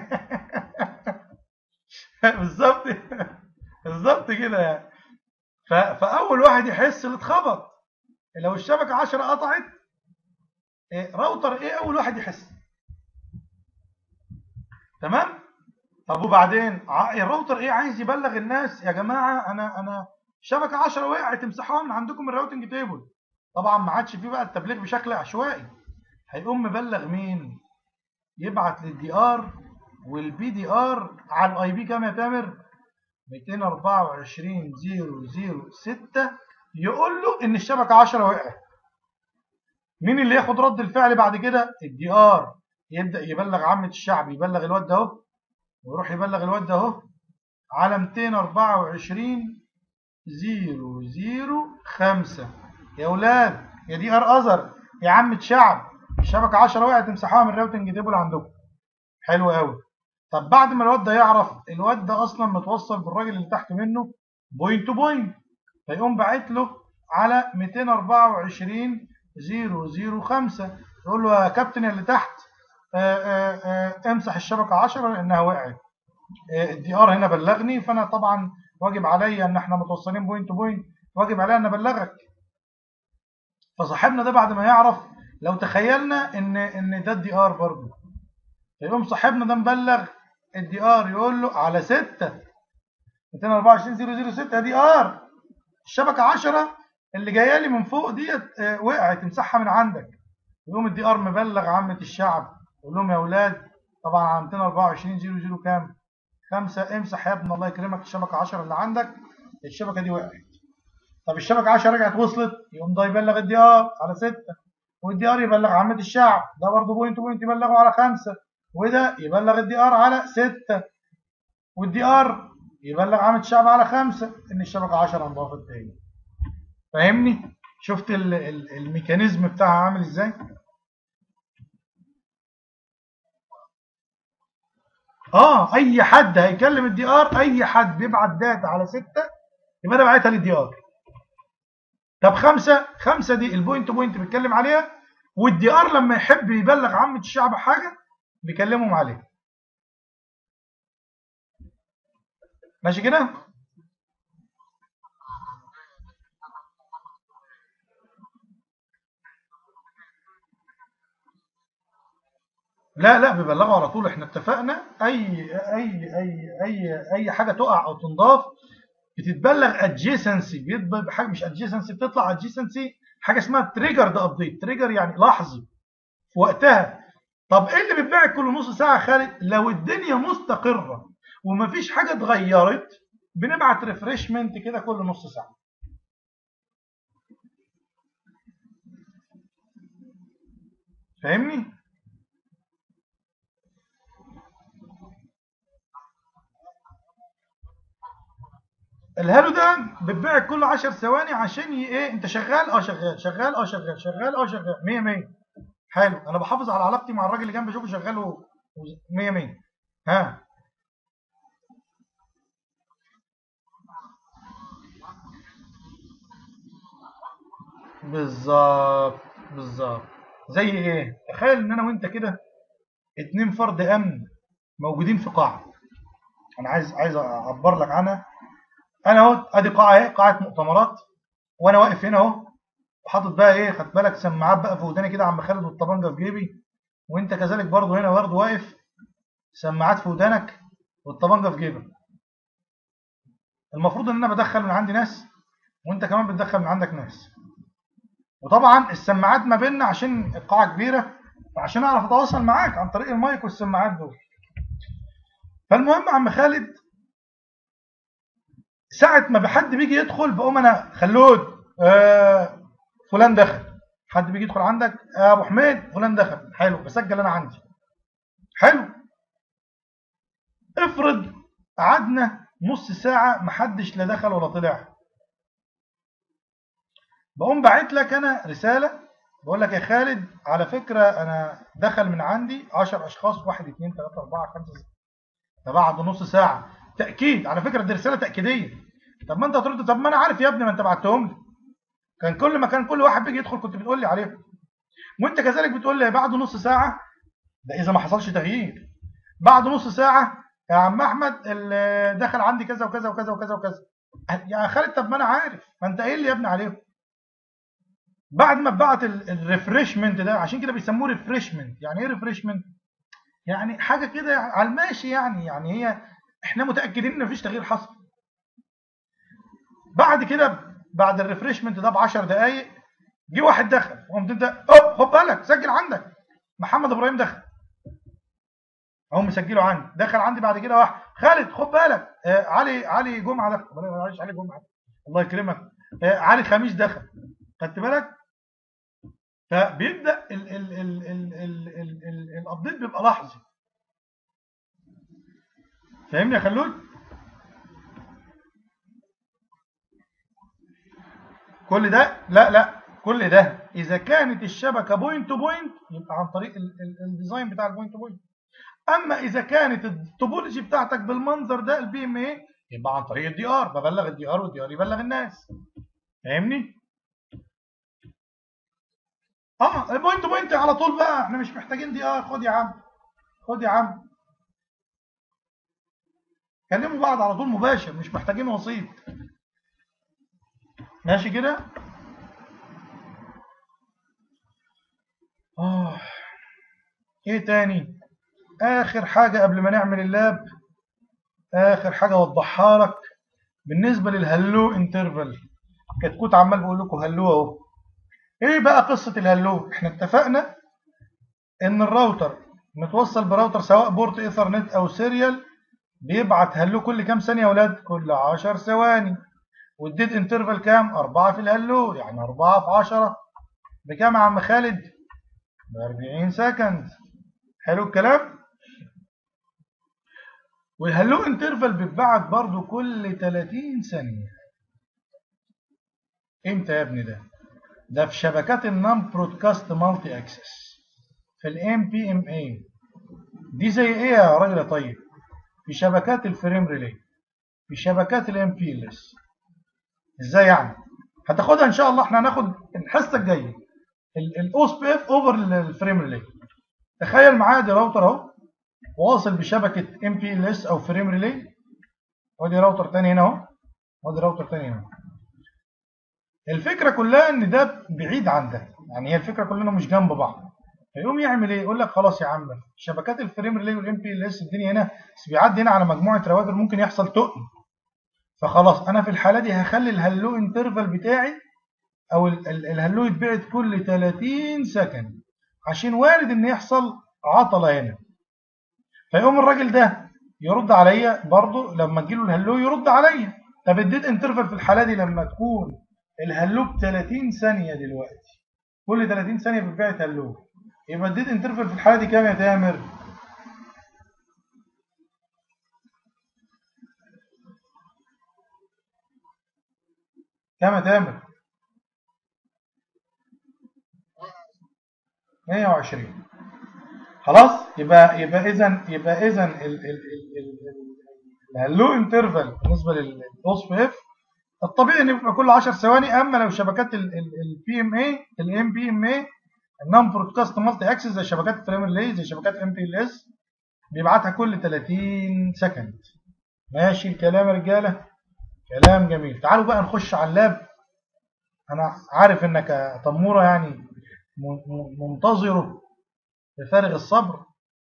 بالظبط بالظبط كده يعني ف- فاول واحد يحس اللي اتخبط لو الشبكه 10 قطعت إيه راوتر ايه اول واحد يحس تمام طب وبعدين ع- الراوتر ايه عايز يبلغ الناس يا جماعه انا انا شبكه 10 وقعت امسحوها من عندكم من الراوتنج تيبل طبعا ما عادش فيه بقى التبليغ بشكل عشوائي هيقوم مبلغ مين يبعت للدي ار والبي دي ار على الاي بي كام يا تامر 224.006 يقول له ان الشبكه 10 وقعت مين اللي ياخد رد الفعل بعد كده الدي ار يبدا يبلغ عامه الشعب يبلغ الواد ده اهو ويروح يبلغ الواد ده اهو على 224 005 يا اولاد يا دي ار ازر يا عامة شعب الشبكه 10 وقعت تمسحوها من الراوتنج تيبل عندكم حلو قوي طب بعد ما الواد ده يعرف الواد ده اصلا متوصل بالراجل اللي تحت منه بوينت تو بوينت فيقوم باعت له على 224 005 يقول له يا كابتن اللي تحت آآ آآ امسح الشبكه 10 لانها وقعت الدي ار هنا بلغني فانا طبعا واجب عليا ان احنا متوصلين بوينت تو بوينت واجب عليا ان ابلغك فصاحبنا ده بعد ما يعرف لو تخيلنا ان ان ده الدي ار برضه فيقوم صاحبنا ده مبلغ الدي ار يقول له على 6 224 006 دي ار الشبكه 10 اللي جايه لي من فوق ديت آه، وقعت امسحها من عندك يقوم الدي ار مبلغ عامه الشعب قول لهم يا اولاد طبعا على 224 0 0 كام 5 امسح يا ابني الله يكرمك الشبكه 10 اللي عندك الشبكه دي وقعت طب الشبكه 10 رجعت وصلت يقوم ده يبلغ الدي ار على 6 والدي ار يبلغ عامه الشعب ده برضه بوينت بوينت يبلغه على 5 وده يبلغ الدي ار على 6 والدي ار يبلغ عامه الشعب على 5 ان الشبكه 10 انضافت تاني فاهمني شفت ال ال الميكانيزم بتاعها عامل ازاي اه اي حد هيكلم الدي ار اي حد بيبعت داتا على 6 يبقى انا بعتها للدي ار طب خمسة خمسة دي البوينت بوينت بيتكلم عليها والدي ار لما يحب يبلغ عامة الشعب حاجة بيكلمهم عليها ماشي كده لا لا بيبلغوا على طول احنا اتفقنا اي اي اي اي اي حاجه تقع او تنضاف بتتبلغ ادجيسنسي بيطلب حاجه مش ادجيسنسي بتطلع ادجيسنسي حاجه اسمها تريجر ده ابديت تريجر يعني لحظي في وقتها طب ايه اللي بيتباع كل نص ساعه خالد لو الدنيا مستقره ومفيش حاجه اتغيرت بنبعت ريفرشمنت كده كل نص ساعه فاهمني الهالو ده بتبيع كل 10 ثواني عشان ي... ايه انت شغال اه شغال شغال اه شغال شغال اه شغال 100 100 حلو انا بحافظ على علاقتي مع الراجل اللي جنبي اشوفه شغال و 100 100 ها بالظبط بالظبط زي ايه تخيل ان انا وانت كده اتنين فرد امن موجودين في قاعه انا عايز عايز اعبر لك عنها انا اهو ادي قاعه اهي قاعه مؤتمرات وانا واقف هنا اهو وحاطط بقى ايه خد بالك سماعات بقى في وداني كده عم خالد والطبنجه في جيبي وانت كذلك برضه هنا برضه واقف سماعات في ودانك والطبنجه في جيبك المفروض ان انا بدخل من عندي ناس وانت كمان بتدخل من عندك ناس وطبعا السماعات ما بيننا عشان القاعه كبيره فعشان اعرف اتواصل معاك عن طريق المايك والسماعات دول فالمهم عم خالد ساعة ما حد بيجي يدخل بقوم انا خلود آه فلان دخل حد بيجي يدخل عندك آه ابو حميد فلان دخل حلو بسجل انا عندي حلو افرض قعدنا نص ساعة محدش لا دخل ولا طلع بقوم باعت لك انا رسالة بقول لك يا خالد على فكرة انا دخل من عندي 10 اشخاص 1 2 3 4 5 6 فبعد نص ساعة تأكيد على فكرة دي رسالة تأكيدية طب ما انت هترد طب ما انا عارف يا ابني ما انت بعتهم لي كان كل ما كان كل واحد بيجي يدخل كنت بتقول لي عليهم وانت كذلك بتقول لي بعد نص ساعة ده اذا ما حصلش تغيير بعد نص ساعة يا عم احمد اللي دخل عندي كذا وكذا وكذا وكذا وكذا يا خالد طب ما انا عارف ما انت قايل لي يا ابني عليهم بعد ما بعت الريفرشمنت ده عشان كده بيسموه ريفرشمنت يعني ايه ريفرشمنت يعني حاجه كده على الماشي يعني يعني هي احنا متاكدين ان مفيش تغيير حصل بعد كده بعد الريفرشمنت ده ب 10 دقائق جه واحد دخل قمت انت اوب خد بالك سجل عندك محمد ابراهيم دخل اهو مسجله عندي دخل عندي بعد كده واحد خالد خد بالك آه علي علي جمعه دخل معلش علي جمعه الله يكرمك آه علي خميس دخل خدت بالك فبيبدا الابديت بيبقى لحظي فاهمني يا خلود كل ده لا لا كل ده اذا كانت الشبكه بوينت تو بوينت يبقى عن طريق الديزاين بتاع البوينت تو بوينت اما اذا كانت التوبولوجي بتاعتك بالمنظر ده البي ام اي يبقى عن طريق الدي ار ببلغ الدي ار والدي ار يبلغ الناس فاهمني اه البوينت تو بوينت على طول بقى احنا مش محتاجين دي ار خد يا عم خد يا عم كلموا بعض على طول مباشر مش محتاجين وسيط ماشي كده اه ايه تاني اخر حاجة قبل ما نعمل اللاب اخر حاجة اوضحها لك بالنسبة للهلو انترفال كتكوت عمال بقول لكم هلو اهو ايه بقى قصة الهلو احنا اتفقنا ان الراوتر متوصل براوتر سواء بورت ايثرنت او سيريال بيبعت هلو كل كام ثانيه يا اولاد كل 10 ثواني والديد انترفال كام 4 في الهلو يعني 4 في 10 بكام يا عم خالد ب 40 سكند حلو الكلام والهلو انترفال بيتبعت برضو كل 30 ثانيه امتى يا ابني ده ده في شبكات النون برودكاست مالتي اكسس في الام بي ام اي دي زي ايه يا راجل يا طيب في شبكات الفريم ريلي في شبكات الام بي ال اس ازاي يعني هتاخدها ان شاء الله احنا هناخد الحصه الجايه الاوس بي اف اوفر الفريم ريلي تخيل معايا دي راوتر اهو واصل بشبكه ام بي ال اس او فريم ريلي وادي راوتر تاني هنا اهو وادي راوتر تاني هنا الفكره كلها ان ده بعيد عن ده يعني هي الفكره كلنا مش جنب بعض فيقوم يعمل ايه يقول لك خلاص يا عم شبكات الفريم ريلي والام بي ال اس الدنيا هنا بس بيعدي هنا على مجموعه رواتر ممكن يحصل تقل فخلاص انا في الحاله دي هخلي الهلو انترفال بتاعي او الهلو يتبعت كل 30 سكند عشان وارد ان يحصل عطله هنا فيقوم الراجل ده يرد عليا برضه لما تجيله الهلو يرد عليا طب اديت انترفال في الحاله دي لما تكون الهلو ب 30 ثانيه دلوقتي كل 30 ثانيه بتبعت هلو يبقى اديت انترفال في الحاله دي كام يا تامر كام يا تامر 120 خلاص يبقى يبقى اذا يبقى اذا الهلو انترفال بالنسبه للاوس بي اف الطبيعي ان يبقى كل 10 ثواني اما لو شبكات البي ام اي الام بي ام اي النون برودكاست مالتي اكسس زي شبكات الفريم ريلي زي شبكات ام بي ال اس بيبعتها كل 30 سكند ماشي الكلام يا رجاله كلام جميل تعالوا بقى نخش على اللاب انا عارف انك تموره يعني منتظره بفارغ الصبر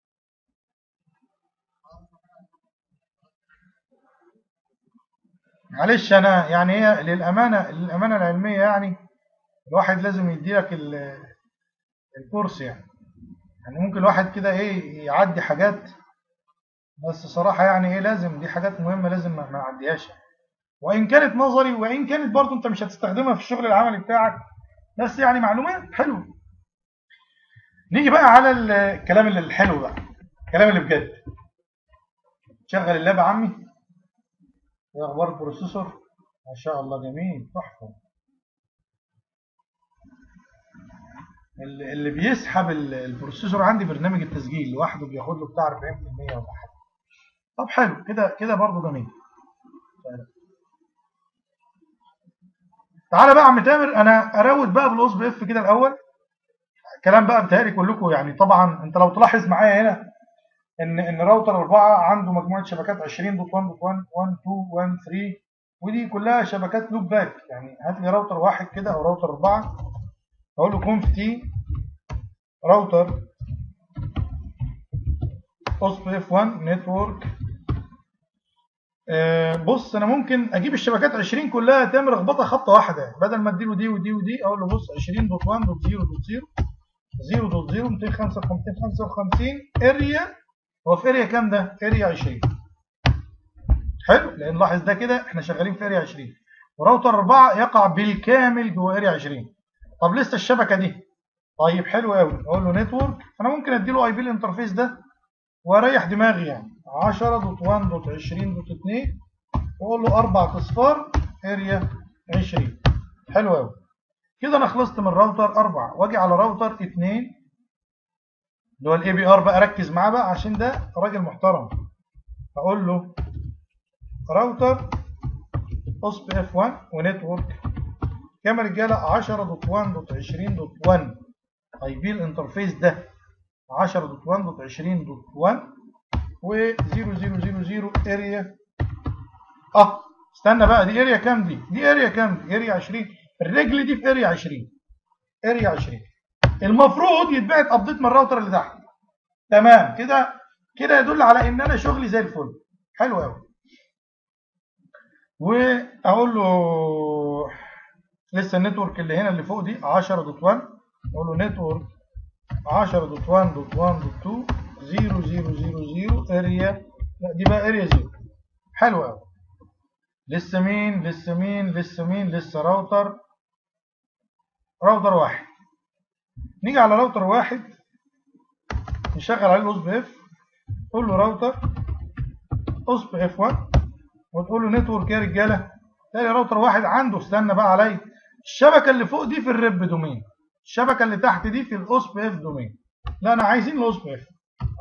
معلش انا يعني هي للامانه للامانه العلميه يعني الواحد لازم يدي لك الكورس يعني يعني ممكن الواحد كده ايه يعدي حاجات بس صراحه يعني ايه لازم دي حاجات مهمه لازم ما نعديهاش وان كانت نظري وان كانت برضه انت مش هتستخدمها في الشغل العملي بتاعك بس يعني معلومات حلوه نيجي بقى على الكلام اللي الحلو بقى الكلام اللي بجد شغل اللاب يا عمي ايه اخبار البروسيسور ما شاء الله جميل تحفه اللي بيسحب البروسيسور عندي برنامج التسجيل لوحده بياخد له بتاع 40% ولا حاجه طب حلو كده كده برضه جميل تعالى بقى يا عم تامر انا اراود بقى بالاوس بي اف كده الاول كلام بقى بتهيألي كلكم يعني طبعا انت لو تلاحظ معايا هنا ان ان راوتر 4 عنده مجموعه شبكات 20.1.1 1 2 1 3 ودي كلها شبكات لوب باك يعني هات لي راوتر واحد كده او راوتر 4 اقول له كونف تي راوتر اوس بي اف 1 نتورك آه بص انا ممكن اجيب الشبكات 20 كلها تامر اخبطها خبطه واحده بدل ما اديله دي ودي ودي اقول له بص 20.1.0.0 0.0 255 اريا هو في اريا كام ده؟ اريا 20 حلو لان لاحظ ده كده احنا شغالين في اريا 20 وراوتر 4 يقع بالكامل جوه اريا 20 طب لسه الشبكه دي طيب حلو قوي اقول له نتورك انا ممكن ادي له اي بي الانترفيس ده واريح دماغي يعني 10.1.20.2 واقول له اربع اصفار اريا 20 حلو قوي كده انا خلصت من راوتر 4 واجي على راوتر 2 اللي هو الاي بي ار بقى ركز معاه بقى عشان ده راجل محترم اقول له راوتر اوس بي اف 1 ونتورك كام رجاله 10.1.20.1 اي بي الانترفيس ده 10.1.20.1 و 0000 اريا اه استنى بقى دي اريا كام دي دي اريا كام دي اريا 20 الرجل دي في اريا 20 اريا 20 المفروض يتبعت ابديت من الراوتر اللي تحت تمام كده كده يدل على ان انا شغلي زي الفل حلو قوي واقول له لسه النتورك اللي هنا اللي فوق دي 10.1 اقول له نتورك 10.1.1.2 0 0 0 0 اريا لا دي بقى اريا 0 حلو قوي لسه مين لسه مين لسه مين لسه راوتر راوتر واحد نيجي على راوتر واحد نشغل عليه الاوس بي اف تقول له راوتر اوس بي اف 1 وتقول له نتورك يا رجاله تلاقي راوتر واحد عنده استنى بقى عليا الشبكه اللي فوق دي في الريب دومين الشبكه اللي تحت دي في الاوس بي اف دومين لا انا عايزين الاوس بي اف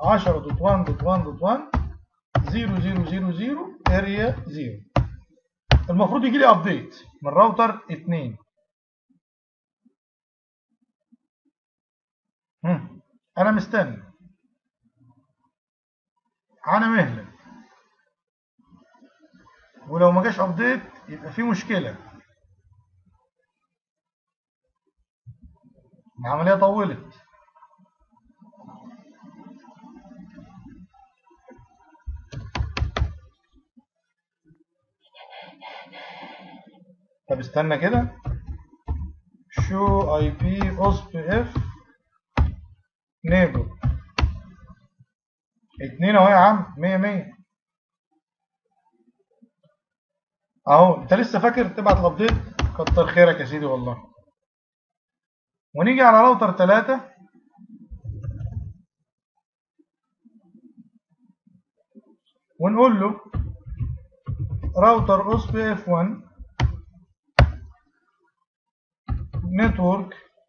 10.1.1.1 0000 اريا 0 المفروض يجي لي ابديت من راوتر 2 هم. انا مستني انا مهله ولو ما جاش ابديت يبقى في مشكله العمليه طولت طب استنى كده شو اي بي اوس بي اف نيبر اتنين اهو يا عم مية مية اهو انت لسه فاكر تبعت الابديت كتر خيرك يا سيدي والله ونيجي على راوتر تلاتة ونقول له راوتر اوس بي اف 1 نتورك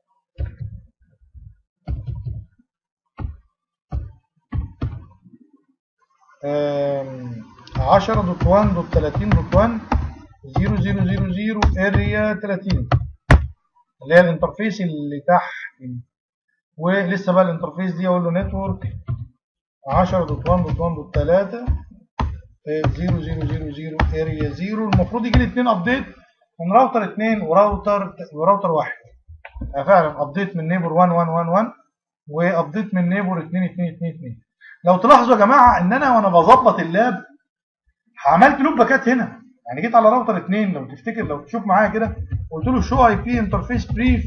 عشرة دوت وان دوت تلاتين دوت وان زيرو زيرو زيرو زيرو اريا تلاتين اللي هي الانترفيس اللي تحت ولسه بقى الانترفيس دي اقول له نتورك عشرة دوت وان دوت وان دوت تلاتة زيرو زيرو زيرو زيرو اريا زيرو المفروض يجي لي اتنين ابديت من راوتر 2 وراوتر وراوتر 1 فعلا ابديت من نيبر 1 1 1 1 وابديت من نيبر 2 2 2 2 لو تلاحظوا يا جماعه ان انا وانا بظبط اللاب عملت لوب باكات هنا يعني جيت على راوتر 2 لو تفتكر لو تشوف معايا كده قلت له شو اي بي انترفيس بريف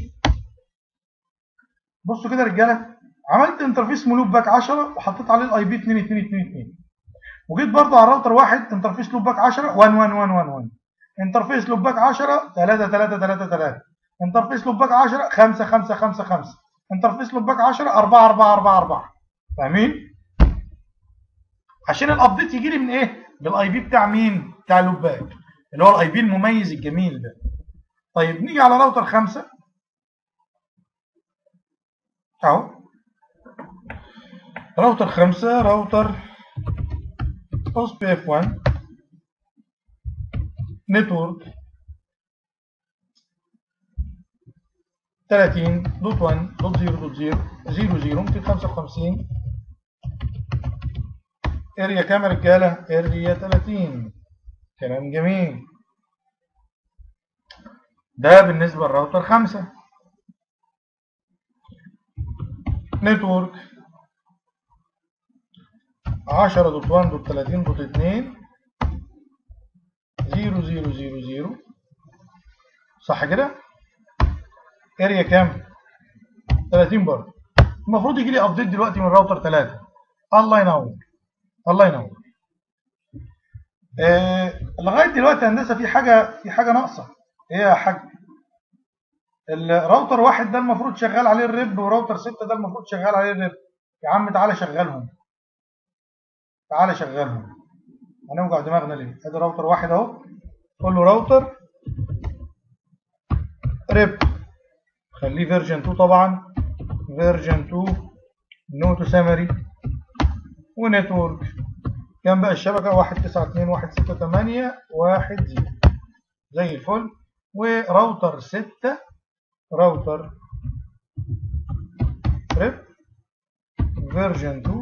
بصوا كده يا رجاله عملت انترفيس لوب باك 10 وحطيت عليه الاي بي 2 2 2 2 وجيت برضه على الراوتر 1 انترفيس لوب باك 10 1 1 1 1 1 انترفيس لوباك 10 3 3 3 3 انترفيس لوباك 10 5 5 5 5 انترفيس لوباك 10 4 4 4 4 فاهمين عشان الابديت يجي لي من ايه بالاي بي بتاع مين بتاع لوباك اللي هو الاي بي المميز الجميل ده طيب نيجي على راوتر 5 اهو راوتر 5 راوتر اوس بي اف 1 نتورك 30 دوت 1 دوت 0 دوت 0 0 0 255 اريا كام يا رجاله؟ اريا 30 كلام جميل ده بالنسبه للراوتر 5 نتورك 10 دوت 1 دوت 30 دوت 2 زيرو زيرو زيرو زيرو صح كده اريا كام 30 برضه المفروض يجي لي ابديت دلوقتي من راوتر 3 الله ينور الله ينور آه لغايه دلوقتي هندسه في حاجه في حاجه ناقصه ايه يا حاج الراوتر واحد ده المفروض شغال عليه الريب وراوتر 6 ده المفروض شغال عليه الريب يا عم تعالى شغلهم تعالى شغلهم هنوجع دماغنا ليه ادي راوتر واحد اهو قول له راوتر ريب خليه فيرجن 2 طبعا فيرجن 2 نوتو سامري ونتورك كام بقى الشبكه 192 168 10 زي الفل وراوتر 6 راوتر ريب فيرجن 2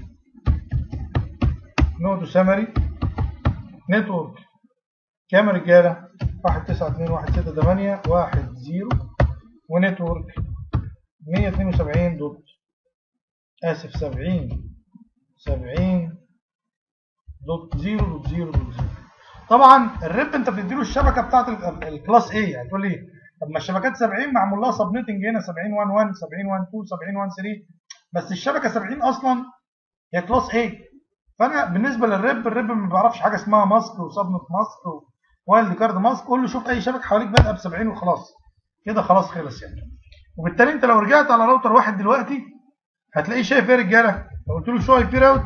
نوتو سامري نتورك كام يا رجاله 192 168 10 ونتورك 172 دوت اسف 70 70 دوت 0 دوت 0 دوت 0 طبعا الريب انت بتديله الشبكه بتاعت الكلاس ايه يعني تقول لي طب ما الشبكات 70 معمول لها سبنيتنج هنا 70 1 1 70 1 2 70 1 3 بس الشبكه 70 اصلا هي كلاس A فانا بالنسبه للريب الريب ما بيعرفش حاجه اسمها ماسك وصبنه ماسك وايلد كارد ماسك قول له شوف اي شبكه حواليك بادئه ب 70 وخلاص كده خلاص خلص يعني وبالتالي انت لو رجعت على راوتر واحد دلوقتي هتلاقيه شايف ايه يا رجاله لو قلت له شو اي بي راوت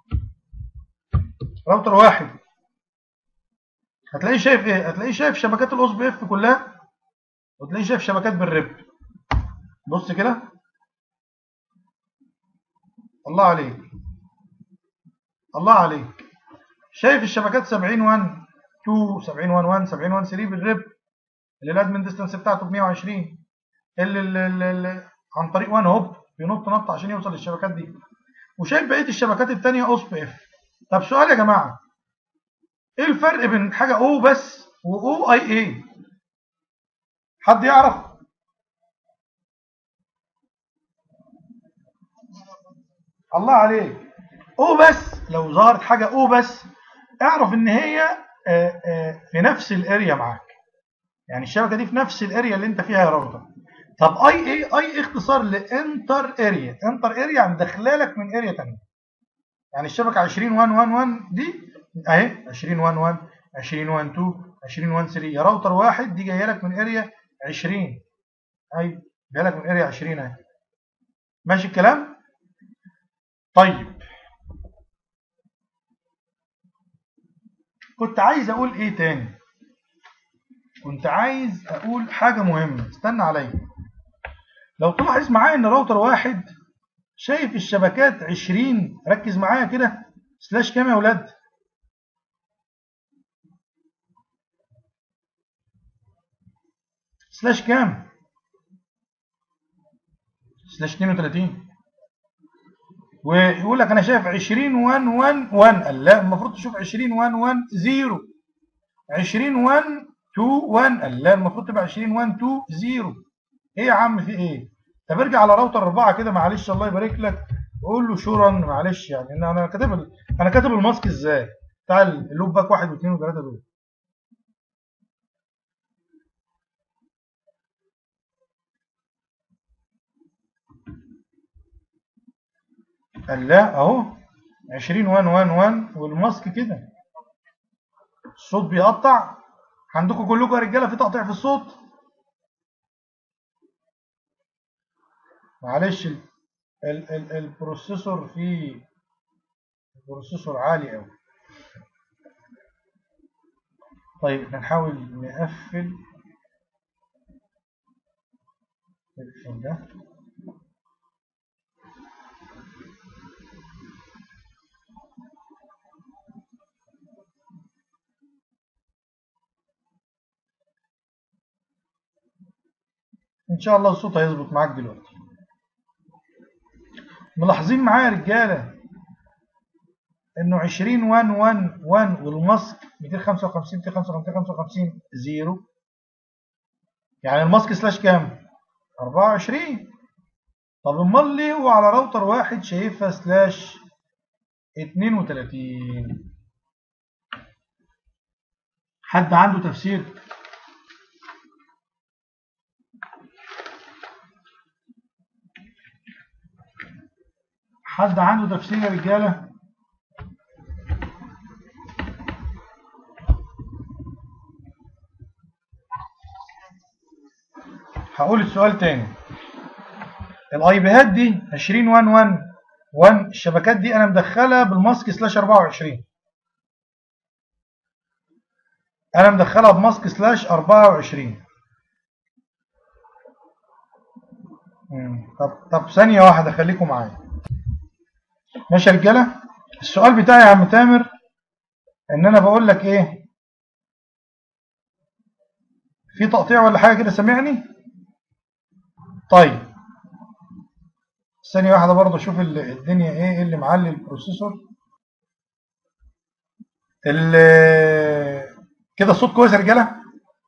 راوتر واحد هتلاقيه شايف ايه هتلاقيه شايف شبكات الاوس بي اف كلها وتلاقيه شايف شبكات بالريب بص كده الله عليك الله عليك شايف الشبكات 70 1 2 70 1 1 70 1 3 بالريب اللي الادمن ديستانس بتاعته ب 120 اللي, اللي, اللي, اللي عن طريق 1 هوب بينط نط عشان يوصل للشبكات دي وشايف بقيه الشبكات الثانيه اوس بي اف طب سؤال يا جماعه ايه الفرق بين حاجه او بس واو اي اي حد يعرف الله عليك او بس لو ظهرت حاجه او بس اعرف ان هي آه، آه، في نفس الاريا معاك يعني الشبكه دي في نفس الاريا اللي انت فيها يا راوتر طب اي اي اي اختصار لانتر اريا انتر اريا يعني داخله لك من اريا ثانيه يعني الشبكه 20 1 1 1 دي اهي 20 1 1 20 1 2 20 1 3 يا راوتر واحد دي جايه لك من اريا 20 ايوه جايه لك من اريا 20 اهي ماشي الكلام طيب كنت عايز اقول ايه تاني كنت عايز اقول حاجه مهمه استنى عليا لو تلاحظ معايا ان راوتر واحد شايف الشبكات 20 ركز معايا كده سلاش كام يا ولاد سلاش كام سلاش 32 ويقول لك انا شايف 20 1 1 1 قال لا المفروض تشوف 20 1 1 0 20 1 2 1 قال لا المفروض تبقى 20 1 2 0 ايه يا عم في ايه طب ارجع على راوتر 4 كده معلش الله يبارك لك وقول له شورا معلش يعني ان انا كاتب ال- انا كاتب الماسك ازاي بتاع اللوب باك 1 و2 و3 دول قال لا اهو 20 1 1 1 والماسك كده الصوت بيقطع عندكم كلكم يا رجاله في تقطيع في الصوت معلش ال ال ال البروسيسور فيه البروسيسور عالي قوي طيب احنا نحاول نقفل نقفل ده ان شاء الله الصوت هيظبط معاك دلوقتي ملاحظين معايا يا رجاله انه 20 1 1 1 والماسك 255 255 255 0 يعني الماسك سلاش كام 24 طب امال ليه هو على راوتر واحد شايفها سلاش 32 حد عنده تفسير حد عنده تفسير يا رجاله هقول السؤال تاني الاي بيهات دي 20 1 1 1 الشبكات دي انا مدخلها بالماسك سلاش 24 انا مدخلها بماسك سلاش 24 مم. طب طب ثانيه واحده خليكم معايا ماشي يا رجاله السؤال بتاعي يا عم تامر ان انا بقول لك ايه في تقطيع ولا حاجه كده سامعني طيب ثانيه واحده برضه اشوف ال- الدنيا ايه إيه اللي معلي البروسيسور ال- كده الصوت كويس يا رجاله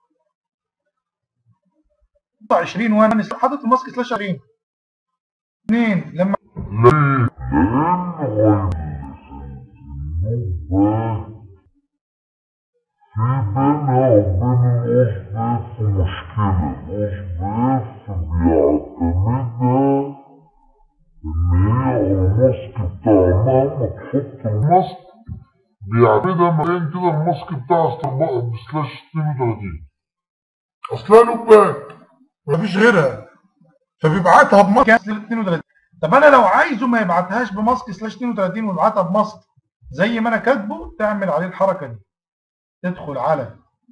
20 وانا حاطط الماسك سلاش 20 اثنين لما في بينها وبين الأصباف مشكلة الأصباف بيعتمدها إن هي الماسك بتاع بيعملها مكان كده الماسك بتاع سلاش 32 اصلها لوب باك مفيش غيرها فبيبعتها بماسك 32 طب انا لو عايزه ما يبعتهاش بماسك سلاش 32 ويبعتها بماسك زي ما انا كاتبه تعمل عليه الحركه دي تدخل على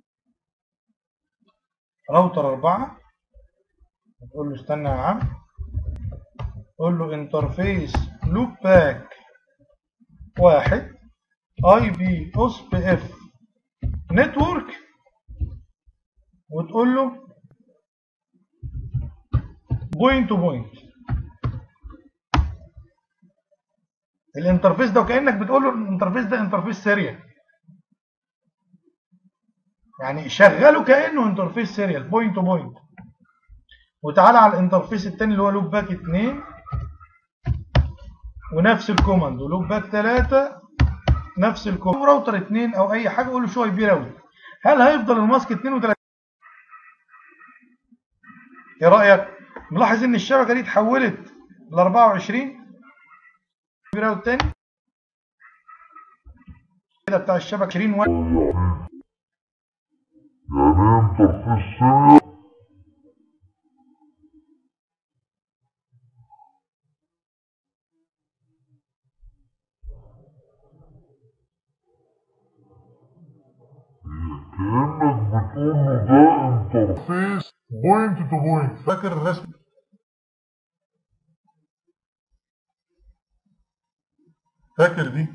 راوتر 4 تقول له استنى يا عم قول له انترفيس لوب باك واحد اي بي اس بي اف نتورك وتقول له بوينت تو بوينت الانترفيس ده وكانك بتقول له الانترفيس ده انترفيس سيريال يعني شغله كانه انترفيس سيريال بوينت تو بوينت وتعالى على الانترفيس الثاني اللي هو لوب باك 2 ونفس الكوماند ولوب باك 3 نفس الكوماند راوتر 2 او اي حاجه قول له شو اي بي راوت هل هيفضل الماسك 32 ايه رايك ملاحظ ان الشبكه دي اتحولت ل 24 راوت تاني كده بتاع الشبكه 20 واحد يعني انترفيس سيريال كأنك بتقول له ده انترفيس بوينت تو بوينت فاكر الرسم فاكر دي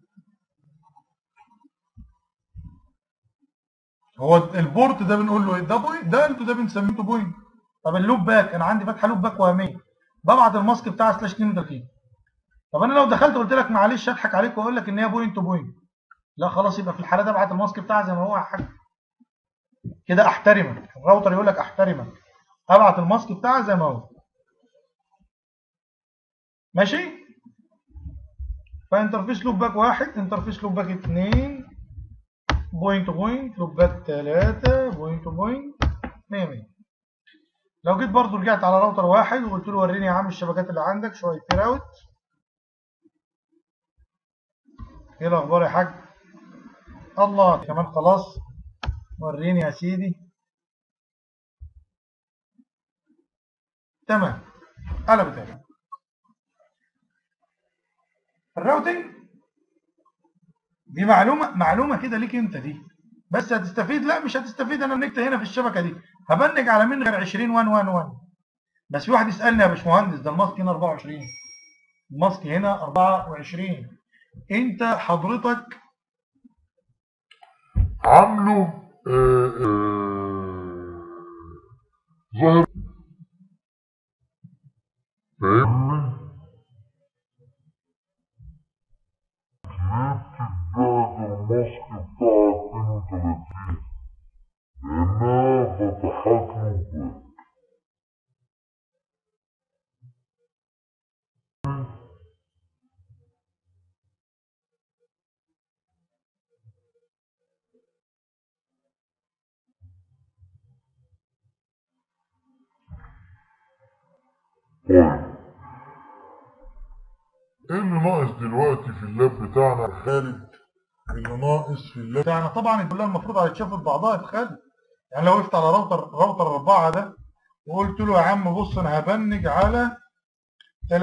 هو البورت ده بنقول له ايه ده بوينت ده انتوا ده بنسميه بوينت طب اللوب باك انا عندي فاتحه لوب باك وهميه ببعت الماسك بتاع سلاش 32 طب انا لو دخلت قلت لك معلش اضحك عليك واقول لك ان هي بوينت تو بوينت لا خلاص يبقى في الحاله دي ابعت الماسك بتاعها زي ما هو يا حاج كده احترمك الراوتر يقول لك احترمك ابعت الماسك بتاعها زي ما هو ماشي فانترفيس لوب باك واحد انترفيس لوب باك اتنين بوينت تو بوينت لوب باك تلاتة بوينت تو بوينت مية مية لو جيت برضو رجعت على راوتر واحد وقلت له وريني يا عم الشبكات اللي عندك شوية راوت ايه الاخبار يا حاج الله كمان خلاص وريني يا سيدي تمام قلبت اهي الراوتنج دي معلومه معلومه كده ليك انت دي بس هتستفيد لا مش هتستفيد انا نكت هنا في الشبكه دي هبنج على من غير 20 1 1 1 بس في واحد يسالني يا باشمهندس ده الماسك هنا 24 الماسك هنا 24 انت حضرتك عامله آه، آه، ظاهر فاهمني؟ ليه بتتبعت الماسك بتاع 32 لأنها فتحات له طيب ايه اللي ناقص دلوقتي في اللاب بتاعنا يا خالد؟ اللي ناقص في اللاب بتاعنا طبعا كلها المفروض هيتشاف بعضها يتخيل يعني لو وقفت على راوتر راوتر 4 ده وقلت له يا عم بص انا هبنج على 30.1.1.1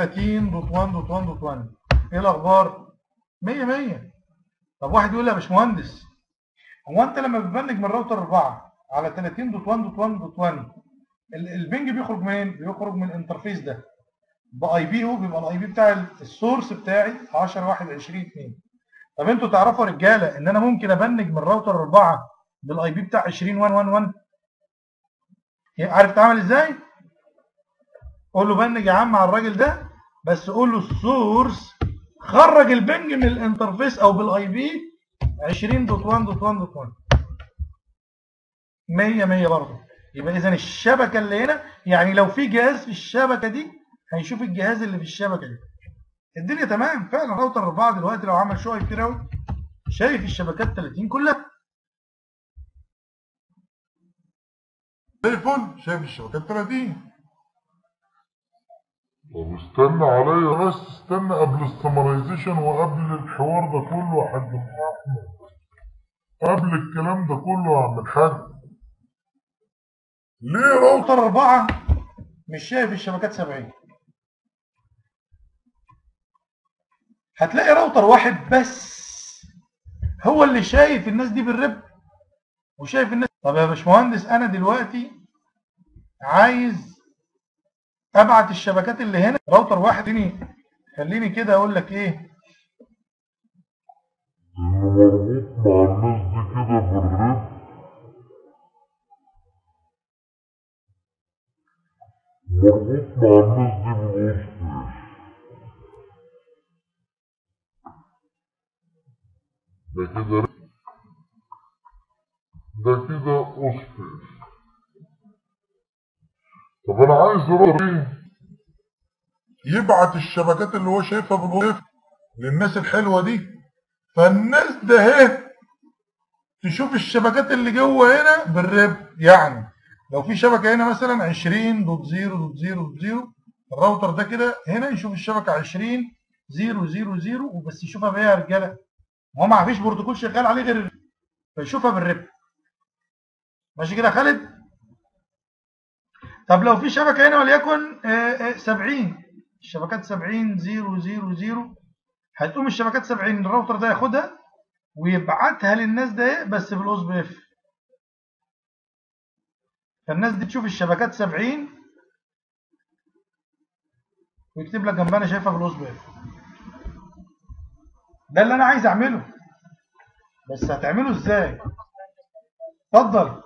ايه الاخبار 100 100 طب واحد يقول لي يا باشمهندس هو انت لما بتبنج من راوتر 4 على 30.1.1.1 ال- البنج بيخرج منين بيخرج من الانترفيس ده باي بي هو بيبقى الاي بي بتاع السورس بتاعي 10 1 20 2 طب انتوا تعرفوا يا رجاله ان انا ممكن ابنج من راوتر 4 بالاي بي بتاع 20 1 1 1 عارف تعمل ازاي قول له بنج يا عم على الراجل ده بس قول له السورس خرج البنج من الانترفيس او بالاي بي 20.1.1.1 100 100 برضه يبقى اذا الشبكه اللي هنا يعني لو في جهاز في الشبكه دي هيشوف الجهاز اللي في الشبكه دي الدنيا تمام فعلا راوتر 4 دلوقتي لو عمل شو اي بي راوت شايف الشبكات 30 كلها زي الفل شايف الشبكات 30 طب استنى عليا بس استنى قبل السمرايزيشن وقبل الحوار ده كله يا حاج محمد قبل الكلام ده كله يا عم الحاج ليه راوتر راوتر أربعة مش شايف الشبكات 70 هتلاقي راوتر واحد بس هو اللي شايف الناس دي بالرب وشايف الناس طب يا باشمهندس انا دلوقتي عايز ابعت الشبكات اللي هنا راوتر واحد خليني خليني كده اقول لك ايه اللي مربوط مع الناس دي كده بالرب مربوط مع الناس دي بالوصف ده كده رب. ده كده أصفر طب أنا عايز راوتر إيه؟ يبعت الشبكات اللي هو شايفها بالوصف للناس الحلوة دي فالناس ده اهي تشوف الشبكات اللي جوه هنا بالرب يعني لو في شبكة هنا مثلا 20 دوت 0 دوت 0 دوت 0 الراوتر ده كده هنا يشوف الشبكة 20 0 0 0 وبس يشوفها بإيه يا رجالة ما هو ما فيش بروتوكول شغال عليه غير الرب فيشوفها بالرب ماشي كده يا خالد طب لو في شبكة هنا وليكن آه، آه، 70 الشبكات 70 0 0 0 هتقوم الشبكات 70 الراوتر ده ياخدها ويبعتها للناس ده بس بالاوس بي اف فالناس دي تشوف الشبكات 70 ويكتب لك جنبها انا شايفها بالاوس بي اف ده اللي انا عايز اعمله بس هتعمله ازاي اتفضل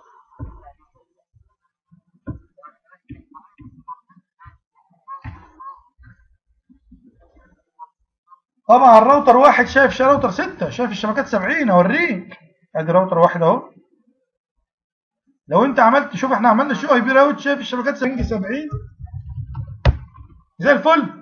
طبعا الراوتر واحد شايف شا- راوتر ستة شايف الشبكات 70 اوريك ادي راوتر واحد اهو لو انت عملت شوف احنا عملنا شو اي بي راوت شايف الشبكات 70 70 زي الفل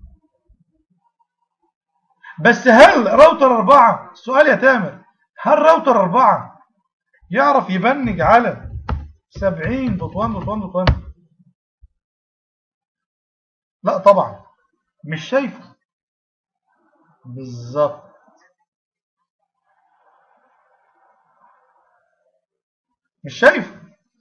بس هل راوتر أربعة سؤال يا تامر هل راوتر أربعة يعرف يبنج على 70 دوت 1 دوت 1 دوت 1 لا طبعا مش شايفه بالظبط مش شايفه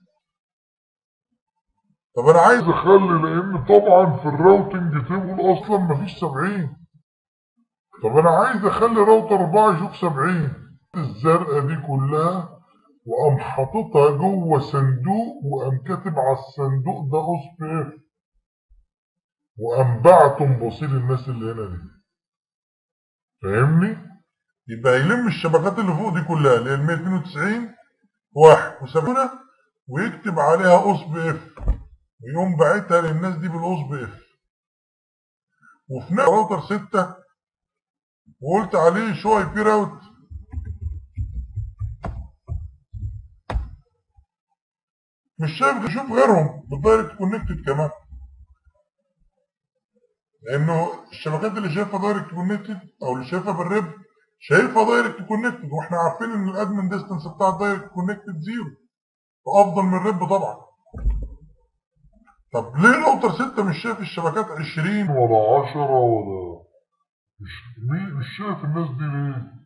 طب انا عايز عايز اخلي لان طبعا في الراوتنج تيبل اصلا مفيش 70 طب انا عايز اخلي راوتر 4 يشوف 70 الزرقاء دي كلها وقام حاططها جوه صندوق وقام كاتب على الصندوق ده اوس بي اف وقام بعته مبصير الناس اللي هنا دي فاهمني؟ يبقى يلم الشبكات اللي فوق دي كلها اللي هي ال 192 واحد وسبعين ويكتب عليها اوس بي اف ويقوم باعتها للناس دي بالاوس بي اف وفي نفس راوتر 6 وقلت عليه شو اي بي راوت مش شايف شوف غيرهم بالدايركت كونكتد كمان لانه الشبكات اللي شايفها دايركت كونكتد او اللي شايفها بالريب شايفها دايركت كونكتد واحنا عارفين ان الادمن ديستنس بتاع الدايركت كونكتد زيرو وافضل من الريب طبعا طب ليه راوتر 6 مش شايف الشبكات 20 ولا 10 ولا مش مين مش شايف الناس دي ليه؟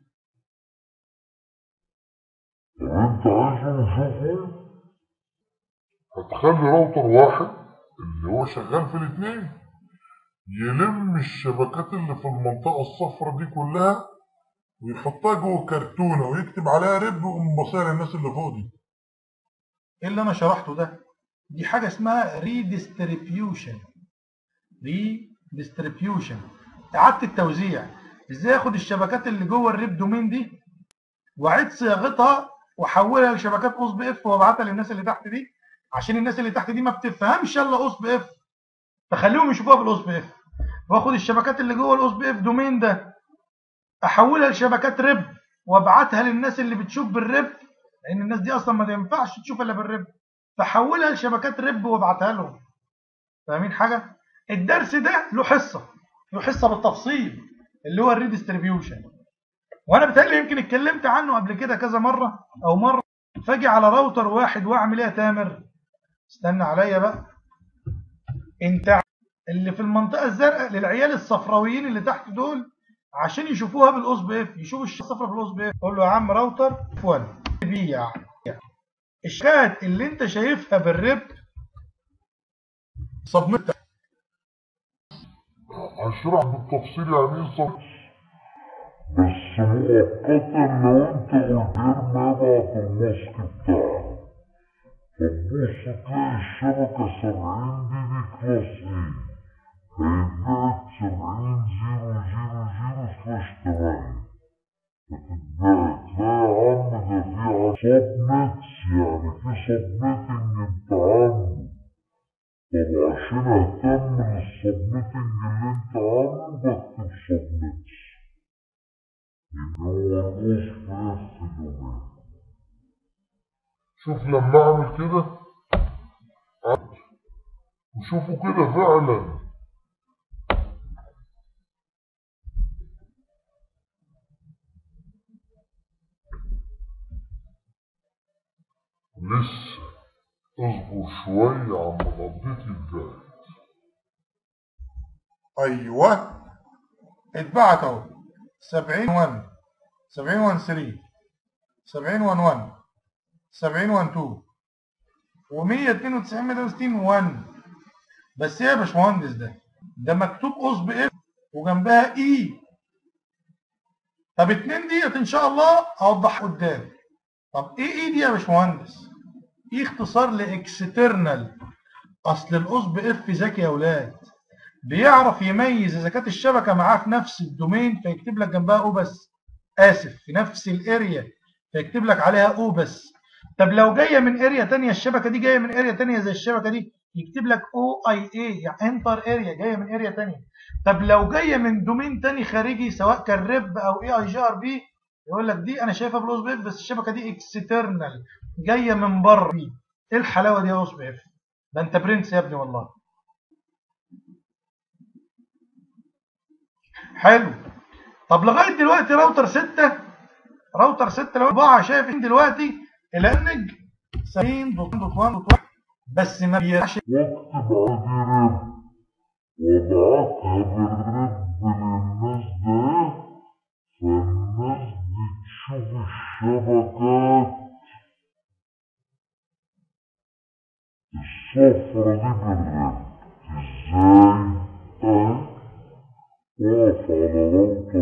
طب انت عايزهم يشوفوا هتخلي راوتر واحد اللي هو شغال في الاتنين يلم الشبكات اللي في المنطقة الصفراء دي كلها ويحطها جوه كرتونة ويكتب عليها رب ويقوم باصيها للناس اللي فوق دي ايه اللي انا شرحته ده دي حاجه اسمها ريديستريبيوشن ريديستريبيوشن اعاده التوزيع ازاي اخد الشبكات اللي جوه الريب دومين دي واعيد صياغتها واحولها لشبكات اوس بي اف وابعتها للناس اللي تحت دي عشان الناس اللي تحت دي ما بتفهمش الا اوس بي اف فخليهم يشوفوها بالاوس بي اف واخد الشبكات اللي جوه الاوس بي اف دومين ده احولها لشبكات ريب وابعتها للناس اللي بتشوف بالريب لان الناس دي اصلا ما تنفعش تشوف الا بالريب فحولها لشبكات ريب وابعتها لهم فاهمين حاجه الدرس ده له حصه له حصه بالتفصيل اللي هو الريديستريبيوشن وانا بتهيألي يمكن اتكلمت عنه قبل كده كذا مره او مره فاجي على راوتر واحد واعمل ايه يا تامر استنى عليا بقى انت اللي في المنطقه الزرقاء للعيال الصفراويين اللي تحت دول عشان يشوفوها بالاس بي اف يشوفوا الصفرة بالاس بي اف قول له يا عم راوتر اف 1 بيع الشبكات اللي انت شايفها بالرب سبميت هشرح بالتفصيل يعني ايه صف بس مؤقتا لو انت قلت ارمي ابعت الماسك بتاعك فتبص تلاقي الشبكة سبعين دي دي كلاس ايه هيتبعت سبعين زيرو زيرو زيرو سلاش تمانية فتتبعت لا يا عم ده في سبنتس يعني في سبميتنج انت عامله طب عشان اهتم بالسبميتنج اللي انت عامله بكتب سبميتس يبقى هو الاس في اف دومين شوف لما اعمل كده عد. وشوفوا كده فعلا لسه اصبر شوية عم نضيتي الدايت ايوه اتبعت اهو 70 1 70 1 3 70 1 1 70 1 2 و192 160 1 بس ايه يا باشمهندس ده ده مكتوب قص باف وجنبها اي طب اتنين ديت ان شاء الله اوضح قدام طب ايه اي دي يا باشمهندس ايه اختصار لاكسترنال اصل القص باف ذكي يا اولاد بيعرف يميز اذا كانت الشبكه معاه في نفس الدومين فيكتب لك جنبها او بس اسف في نفس الاريا فيكتب لك عليها او بس طب لو جايه من اريا تانية الشبكه دي جايه من اريا تانية زي الشبكه دي يكتب لك او اي اي يعني انتر اريا جايه من اريا تانية طب لو جايه من دومين تاني خارجي سواء كان ريب او اي اي جي ار بي يقول لك دي انا شايفها بالاوس بي اف بس الشبكه دي اكسترنال جايه من بره ايه الحلاوه دي يا اوس بي اف ده انت برنس يا ابني والله حلو طب لغايه دلوقتي راوتر 6 راوتر 6 لو 4 شايف دلوقتي الانج 70.1.1 بس ما بيرجعش واكتب عادي رب وابعتها بالرب للناس ده فالناس دي تشوف الشبكات الصفرة دي بالرب ازاي اه واقف على روضة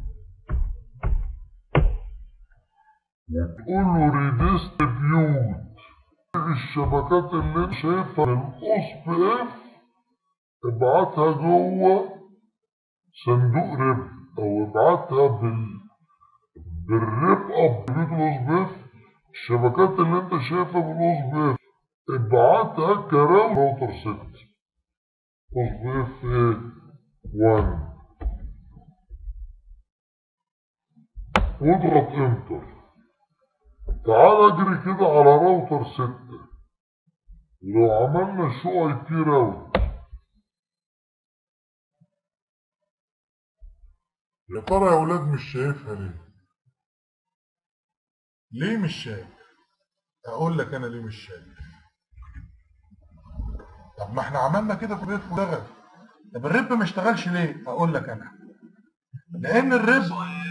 وتقول له ريديستريبيوت الشبكات اللي انت شايفها من الاس بي اف ابعتها جوه صندوق رب او ابعتها بال بالريب اب بيت الاس بي اف الشبكات اللي انت شايفها بالاس بي اف ابعتها كراوتر راوتر 6 اس بي اف ايه 1 واضغط انتر تعال اجري كده على راوتر 6 لو عملنا شو اي بي راوت يا ترى يا ولاد مش شايفها ليه ليه مش شايف اقول لك انا ليه مش شايف طب ما احنا عملنا كده في الريب واشتغل طب الريب ما اشتغلش ليه اقول لك انا لان الريب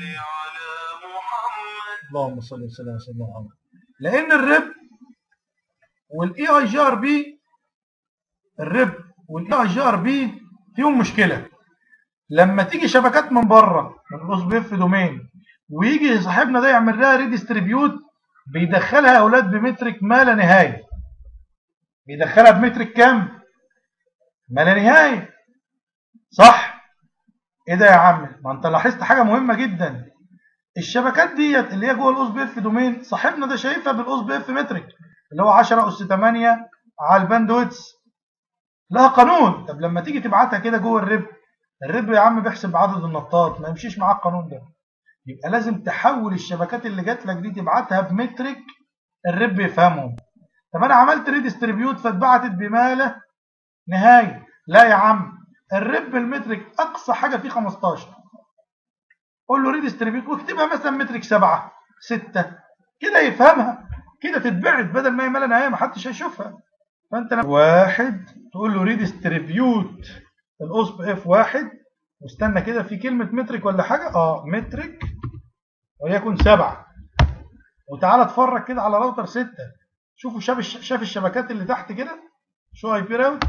اللهم صل وسلم على سيدنا محمد لان الريب والاي اي جي ار بي الريب والاي اي جي ار بي فيهم مشكله لما تيجي شبكات من بره من الاس بي اف دومين ويجي صاحبنا ده يعمل لها ريديستريبيوت بيدخلها يا اولاد بمترك ما لا نهايه بيدخلها بمترك كام ما لا نهايه صح ايه ده يا عم ما انت لاحظت حاجه مهمه جدا الشبكات ديت اللي هي جوه الاس بي اف دومين صاحبنا ده شايفها بالاس بي اف مترك اللي هو 10 اس 8 على الباندويتس لها قانون طب لما تيجي تبعتها كده جوه الريب الريب يا عم بيحسب عدد النطات ما يمشيش معاه القانون ده يبقى لازم تحول الشبكات اللي جات لك دي تبعتها بمترك الريب يفهمهم طب انا عملت ريديستريبيوت فاتبعتت بما لا نهايه لا يا عم الريب المترك اقصى حاجه فيه 15 قول له ريديستريبيوت واكتبها مثلا مترك 7 6 كده يفهمها كده تتبعت بدل ما هي ما لا نهايه ما حدش هيشوفها فانت لما واحد تقول له ريديستريبيوت القصب اف واحد واستنى كده في كلمة مترك ولا حاجة اه مترك وليكن سبعة وتعالى اتفرج كده على راوتر ستة شوفوا شاف الش- شاف الشبكات اللي تحت كده شو اي بي راوت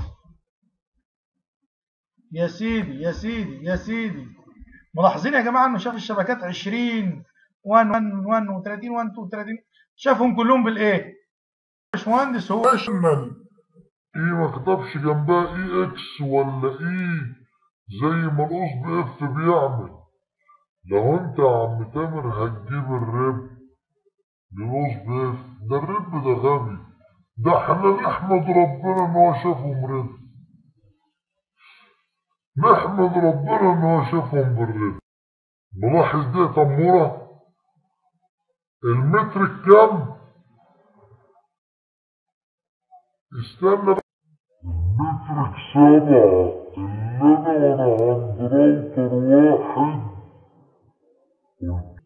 يا سيدي يا سيدي يا سيدي ملاحظين يا جماعة انه شاف الشبكات 20 1 1 1 و30 1 2 30 شافهم كلهم بالايه باشمهندس هو اشمل ايه ما كتبش جنبها اي اكس ولا اي زي ما القصب اف بيعمل لو انت يا عم تامر هتجيب الرب للقصب اف ده الرب ده غبي ده احنا نحمد ربنا ان هو شافهم رب نحمد ربنا ان هو شافهم بالرب ملاحظ دي يا تموره المتر كام استنى مترك سبعة اللي انا وانا عند راوتر واحد قلت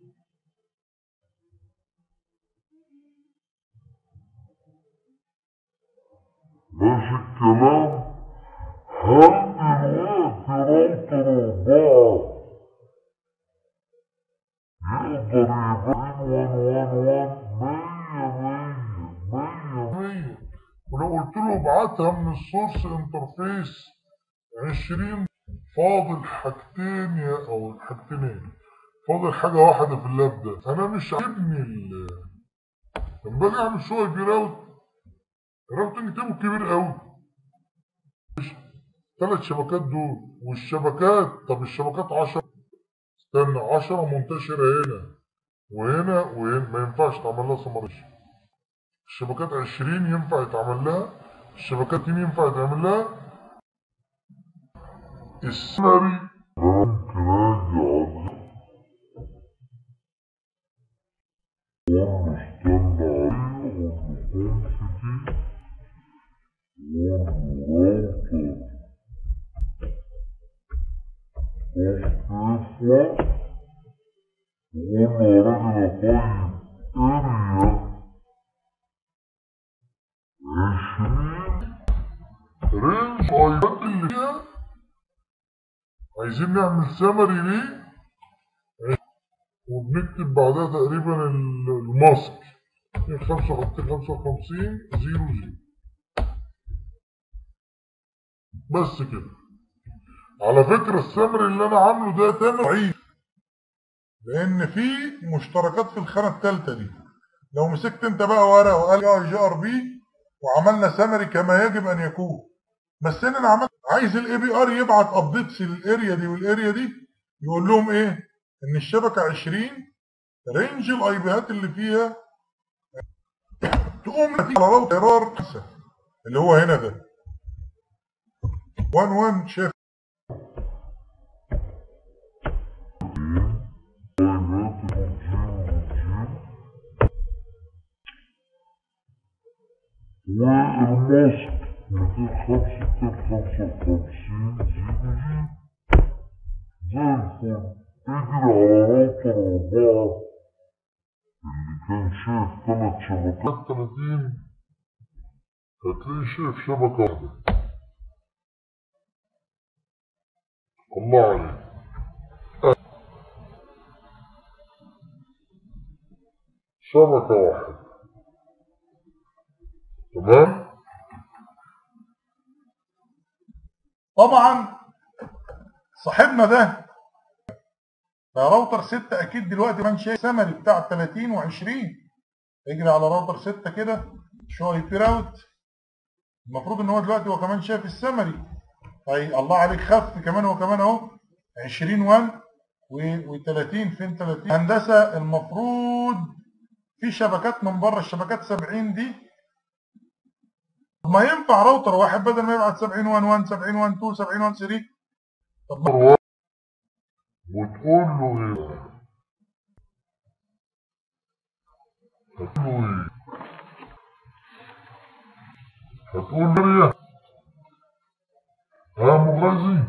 ماشي الكلام هل دلوقتي راوتر أربعة يقدر يبين وان وان وان مية مية مية مية ولو قلت له ابعتها من السورس انترفيس عشرين فاضل حاجتين يا او الحاجتين ايه فاضل حاجة واحدة في اللاب ده انا مش عاجبني ال لما باجي اعمل شو اي بي راوت الراوتنج تيبل كبير قوي ثلاث شبكات دول والشبكات طب الشبكات عشرة استنى عشرة منتشرة هنا وهنا وهنا ما ينفعش تعمل لها سمريشن الشبكات عشرين ينفع يتعمل لها الشبكات دي ينفع يتعمل لها السمري ممكن اجي عليه واقول له استنى عليه واقول له كونفيتي واقول له راوتر اف واقول له يا راجل يا طيب اريا عشرين رينج ايات اللي فيها عايزين نعمل سمري ليه وبنكتب بعدها تقريبا ال- الماسك خمسة وخمسين خمسة وخمسين زيرو زيرو بس كده على فكرة السمري اللي انا عامله ده تامر ضعيف لان في مشتركات في الخانه الثالثه دي لو مسكت انت بقى ورقه وقال جي ار بي وعملنا سمري كما يجب ان يكون بس هنا انا عملت عايز الاي بي ار يبعت ابديتس للاريا دي والاريا دي يقول لهم ايه ان الشبكه 20 رينج الاي بيات اللي فيها تقوم نتيجة على راوتر ايرار خمسة، اللي هو هنا ده 1 1 شاف والماسك ميتين خمسة ستين خمسة وخمسين زيرو زي الفل اجري على راوتر أربعة اللي كان شايف تلات شبكات تلاتين هتلاقيه شايف شبكة واحدة الله عليك شبكة واحدة تمام طبعا صاحبنا ده ده راوتر 6 اكيد دلوقتي كمان شايف سمري بتاع 30 و20 يجري على راوتر 6 كده شو اي بي راوت المفروض ان هو دلوقتي هو كمان شايف السمري طيب الله عليك خف كمان هو كمان اهو 20 1 و30 فين 30 هندسه المفروض في شبكات من بره الشبكات 70 دي طب ما ينفع راوتر واحد بدل ما يبعت 70 1 1 70 1 2 70 1 3 طب ما وتقول له ايه هتقول له ايه هتقول له ايه ها مغازي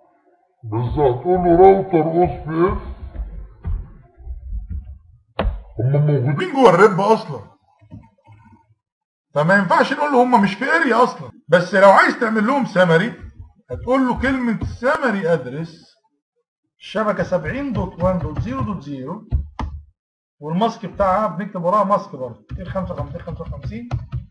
بالظبط تقول له راوتر اس بي اف هم موجودين موجودين جوه الرب اصلا فما ينفعش نقول له هم مش في اريا اصلا بس لو عايز تعمل لهم سمري هتقول له كلمه سمري ادرس الشبكه 70.1.0.0 والماسك بتاعها بنكتب وراها ماسك برضه 255 255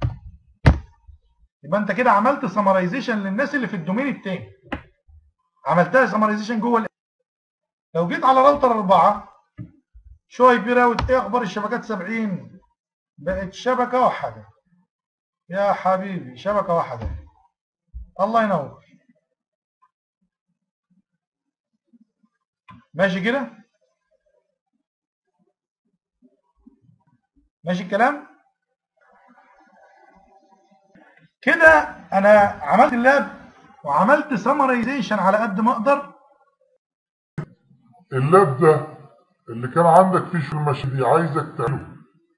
يبقى انت كده عملت سمرايزيشن للناس اللي في الدومين التاني عملتها سمرايزيشن جوه ال- لو جيت على راوتر 4 شو اي بي راوت ايه اخبار الشبكات 70 بقت شبكه واحده يا حبيبي شبكه واحده الله ينور ماشي كده ماشي الكلام كده انا عملت اللاب وعملت سمرايزيشن على قد ما اقدر اللاب ده اللي كان عندك فيه شو المشي عايزك تعمله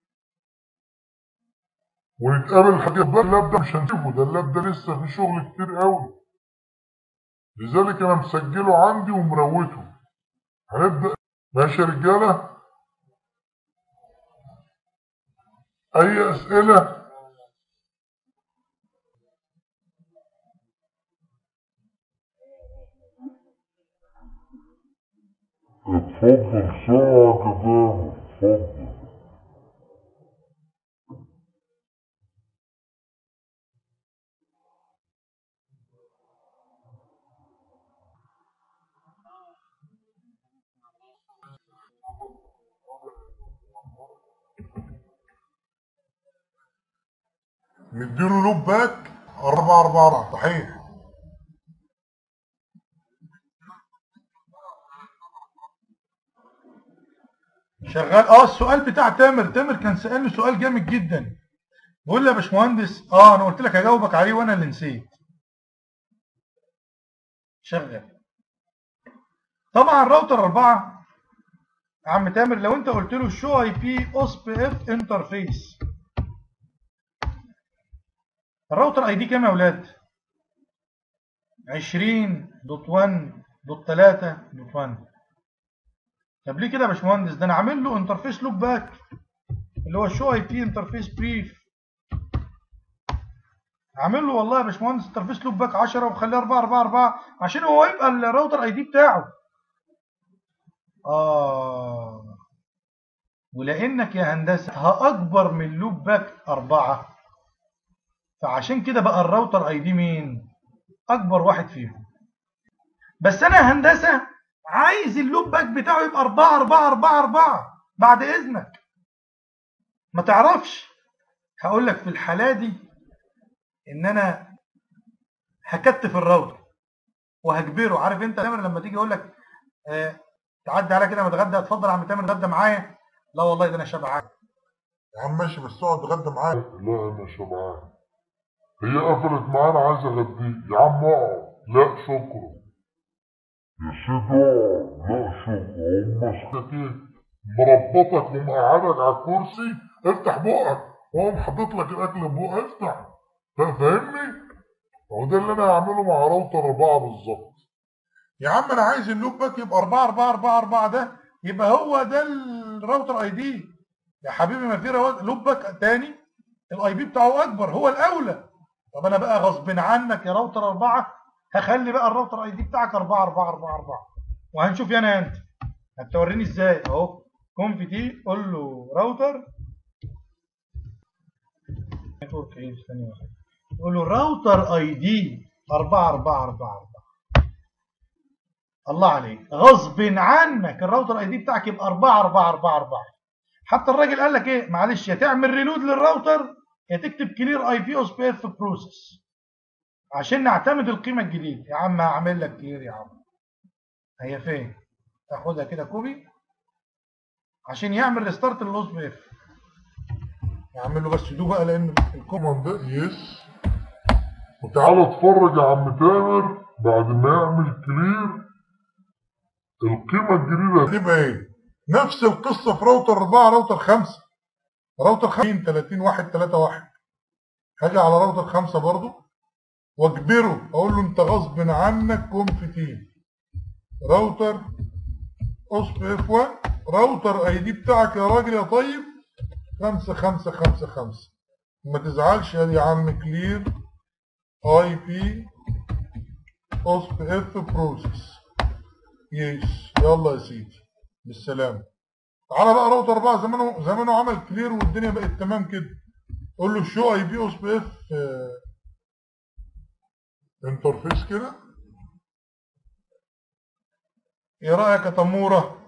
ونتقابل الحاجة بقى اللاب ده مش هنشوفه ده اللاب ده لسه فيه شغل كتير قوي لذلك انا مسجله عندي ومروته هنبدأ ماشي يا رجالة اي اسئلة اتفضل ساعة قدام اتفضل مديله لوب باك 4 4 4 صحيح شغال اه السؤال بتاع تامر تامر كان سألني سؤال جامد جدا بقول لي يا باشمهندس اه انا قلت لك هجاوبك عليه وانا اللي نسيت شغال طبعا الراوتر 4 يا عم تامر لو انت قلت له شو اي بي اوسب اف انترفيس الراوتر اي دي كام يا اولاد 20.1.3.1 طب ليه كده يا باشمهندس ده انا عامل له انترفيس لوب باك اللي هو شو اي بي انترفيس بريف عامل له والله يا باشمهندس انترفيس لوب باك 10 ومخليه 4 4 4 عشان هو يبقى الراوتر اي دي بتاعه اه ولانك يا هندسه ها اكبر من لوب باك 4 فعشان كده بقى الراوتر اي دي مين اكبر واحد فيهم بس انا يا هندسه عايز اللوب باك بتاعه يبقى 4 4 4 4 بعد اذنك ما تعرفش هقول لك في الحاله دي ان انا هكتف الراوتر وهجبره عارف انت تامر لما تيجي يقول لك آه تعدي عليا كده متغدى اتفضل يا عم تامر اتغدى معايا لا والله ده انا شبعان يا عم ماشي بس اقعد اتغدى معايا لا انا شبعان هي قفلت معانا عايز اغديك يا عم اقعد لا شكرا يا سيدي اقعد لا شكرا هم سكتين مربطك ومقعدك على الكرسي افتح بقك وهم حاطط لك الاكل في بقك افتح فا- فاهمني؟ هو ده اللي انا هعمله مع راوتر اربعه بالظبط يا عم انا عايز اللوب باك يبقى 4 4 4 4 ده يبقى هو ده الراوتر اي دي يا حبيبي ما في راوتر لوب باك تاني الاي بي بتاعه اكبر هو الاولى طب انا بقى غصب عنك يا راوتر أربعة هخلي بقى الراوتر اي دي بتاعك 4 4 4 4 وهنشوف انا يا انت هتوريني ازاي اهو كونف تي قول له راوتر نتورك ايه ثانيه واحده قول له راوتر اي دي 4 4 4 4 الله عليك غصب عنك الراوتر اي دي بتاعك يبقى 4 4 4 4 حتى الراجل قال لك ايه معلش يا تعمل ريلود للراوتر يا تكتب كلير اي بي او سبي اف بروسيس عشان نعتمد القيمه الجديده يا عم هعمل لك كلير يا عم هي فين تاخدها كده كوبي عشان يعمل ريستارت للوس بي اف اعمل له بس دو بقى لان الكوماند ده يس وتعالى اتفرج يا عم تامر بعد ما يعمل كلير القيمة الجديدة هتبقى ايه نفس القصه في راوتر 4 راوتر 5 راوتر 50 30 1 3 1 هاجي على راوتر 5 برضو واجبره اقول له انت غصب عنك كونف تي راوتر اوسب اف 1 راوتر اي دي بتاعك يا راجل يا طيب خمسة خمسة خمسة خمسة ما تزعلش ادي يا عم كلير اي بي اوسب اف بروسيس يس يلا يا سيدي بالسلامة تعالى بقى راوتر بقى زمانه زمانه عمل كلير والدنيا بقت تمام كده قول له شو اي بي اوسب اف انترفيس كده ايه رايك يا تموره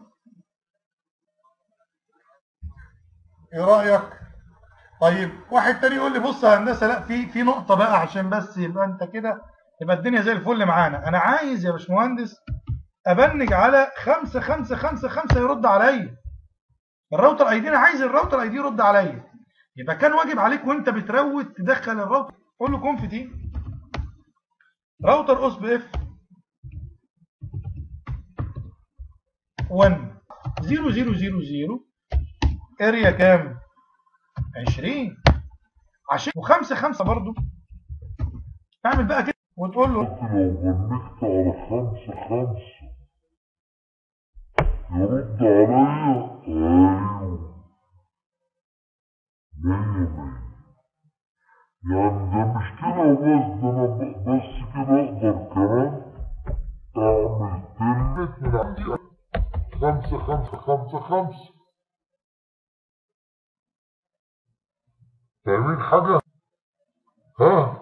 ايه رايك طيب واحد تاني يقول لي بص يا هندسه لا في في نقطه بقى عشان بس يبقى انت كده يبقى الدنيا زي الفل معانا انا عايز يا باشمهندس ابنج على خمسة خمسة خمسة خمسة يرد عليا الراوتر اي دي انا عايز الراوتر اي دي يرد عليا يبقى كان واجب عليك وانت بتروت تدخل الراوتر قول له كونف تي راوتر اوس بي اف 1 0 0 0 0 اريا كام 20 عشان وخمسة خمسة برضو تعمل بقى كده وتقول له لو بنكت على خمسة خمسة يرد عليا ايوه مية مية يعني ده مش كده بس ده انا ب- بس كده اقدر كمان اعمل تلت من عندي خمسة خمسة خمسة خمسة فاهمين حاجة؟ ها؟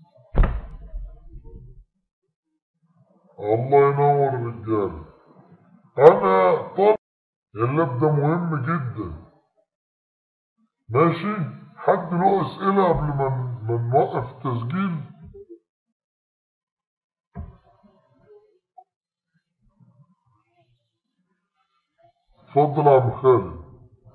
الله ينور الرجال انا طب اللاب ده مهم جدا ماشي حد له اسئله قبل ما ما نوقف التسجيل اتفضل يا عم خالد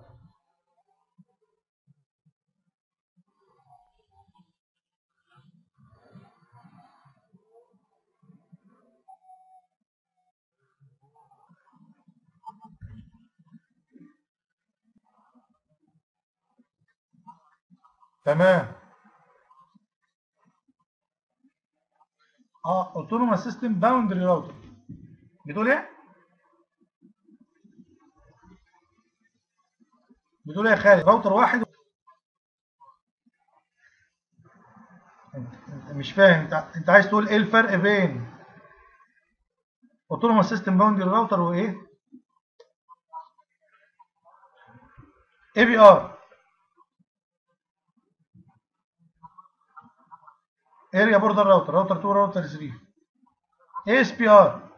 تمام اه اوتونوموس سيستم باوندري راوتر بتقول ايه بتقول ايه يا خالد راوتر واحد انت انت مش فاهم انت انت عايز تقول ايه الفرق بين اوتونوموس سيستم باوندري راوتر وايه اي بي ار اريا بوردر راوتر راوتر 2 راوتر 3 اس بي ار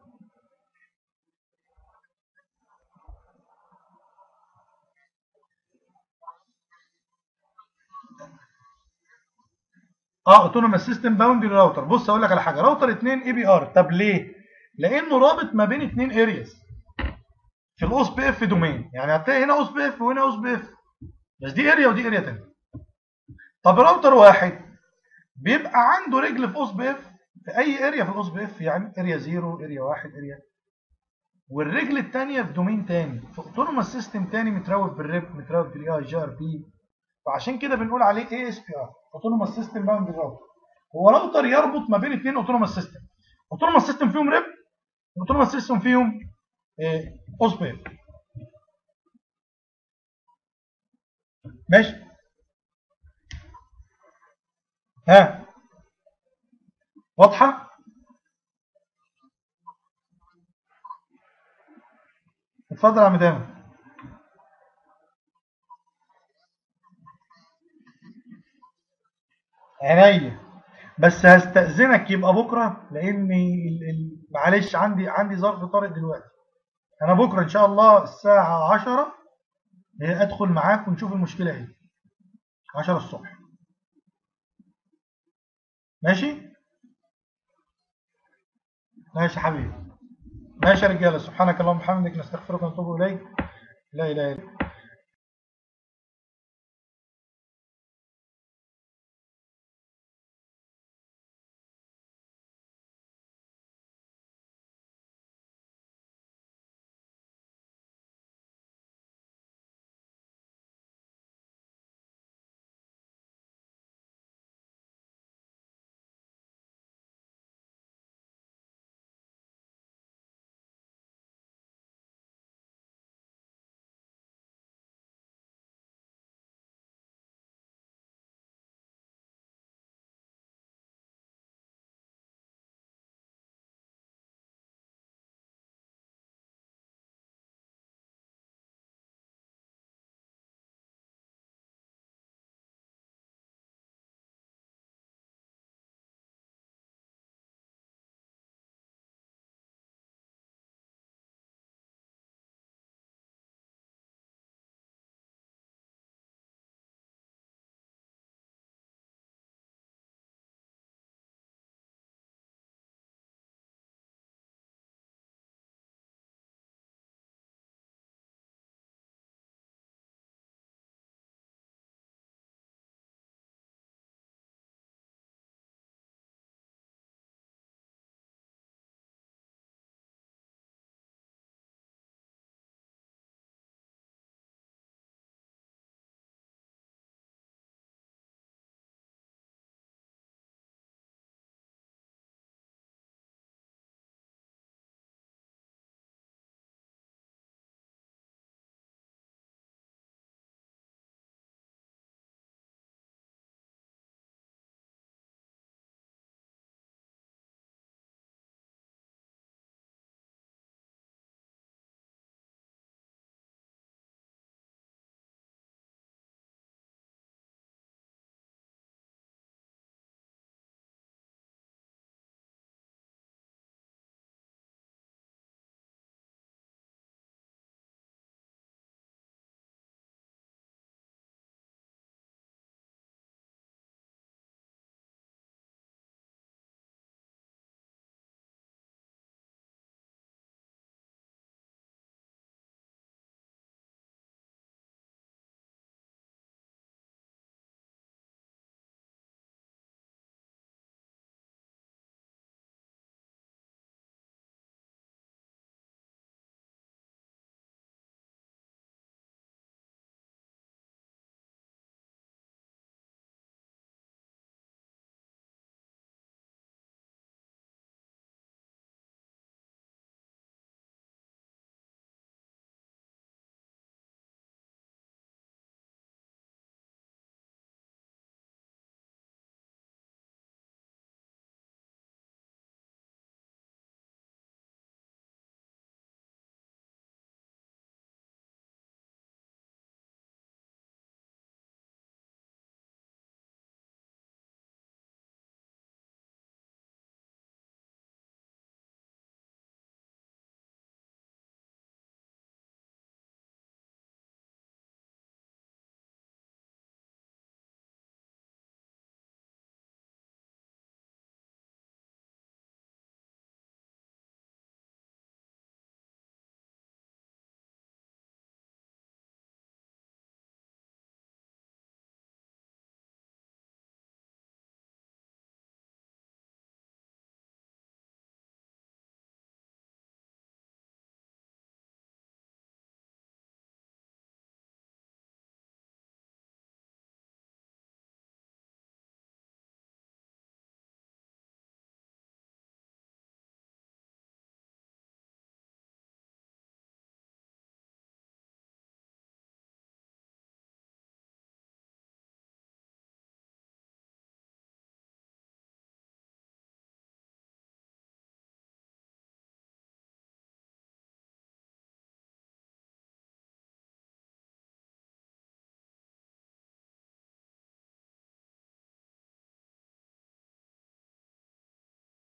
اه اوتونوموس سيستم باوندري راوتر بص اقول لك على حاجه راوتر 2 اي بي ار طب ليه لانه رابط ما بين اثنين ارياز في الاوس بي اف دومين يعني هتلاقي هنا اوس بي اف وهنا اوس بي اف بس دي اريا ودي اريا ثانيه طب راوتر واحد بيبقى عنده رجل في اوس بي اف في اي اريا في الاوس بي اف يعني اريا 0 اريا 1 اريا والرجل الثانيه في دومين ثاني في اوتونوموس سيستم ثاني متراوت بالريب متراوت بالاي اي جي ار بي فعشان كده بنقول عليه اي اس بي ار اوتونوموس سيستم باوندري راوتر هو راوتر يربط ما بين اثنين اوتونوموس سيستم اوتونوموس سيستم فيهم ريب واوتونوموس سيستم فيهم اوس بي اف ماشي ها واضحة؟ اتفضل يا عم دايما عينيا بس هستأذنك يبقى بكرة لأن ال- ال- معلش عندي عندي ظرف طارئ دلوقتي أنا بكرة إن شاء الله الساعة 10 أدخل معاك ونشوف المشكلة إيه 10 الصبح ماشي ماشي يا حبيبي ماشي يا رجاله سبحانك اللهم وبحمدك نستغفرك ونتوب اليك لا اله الا انت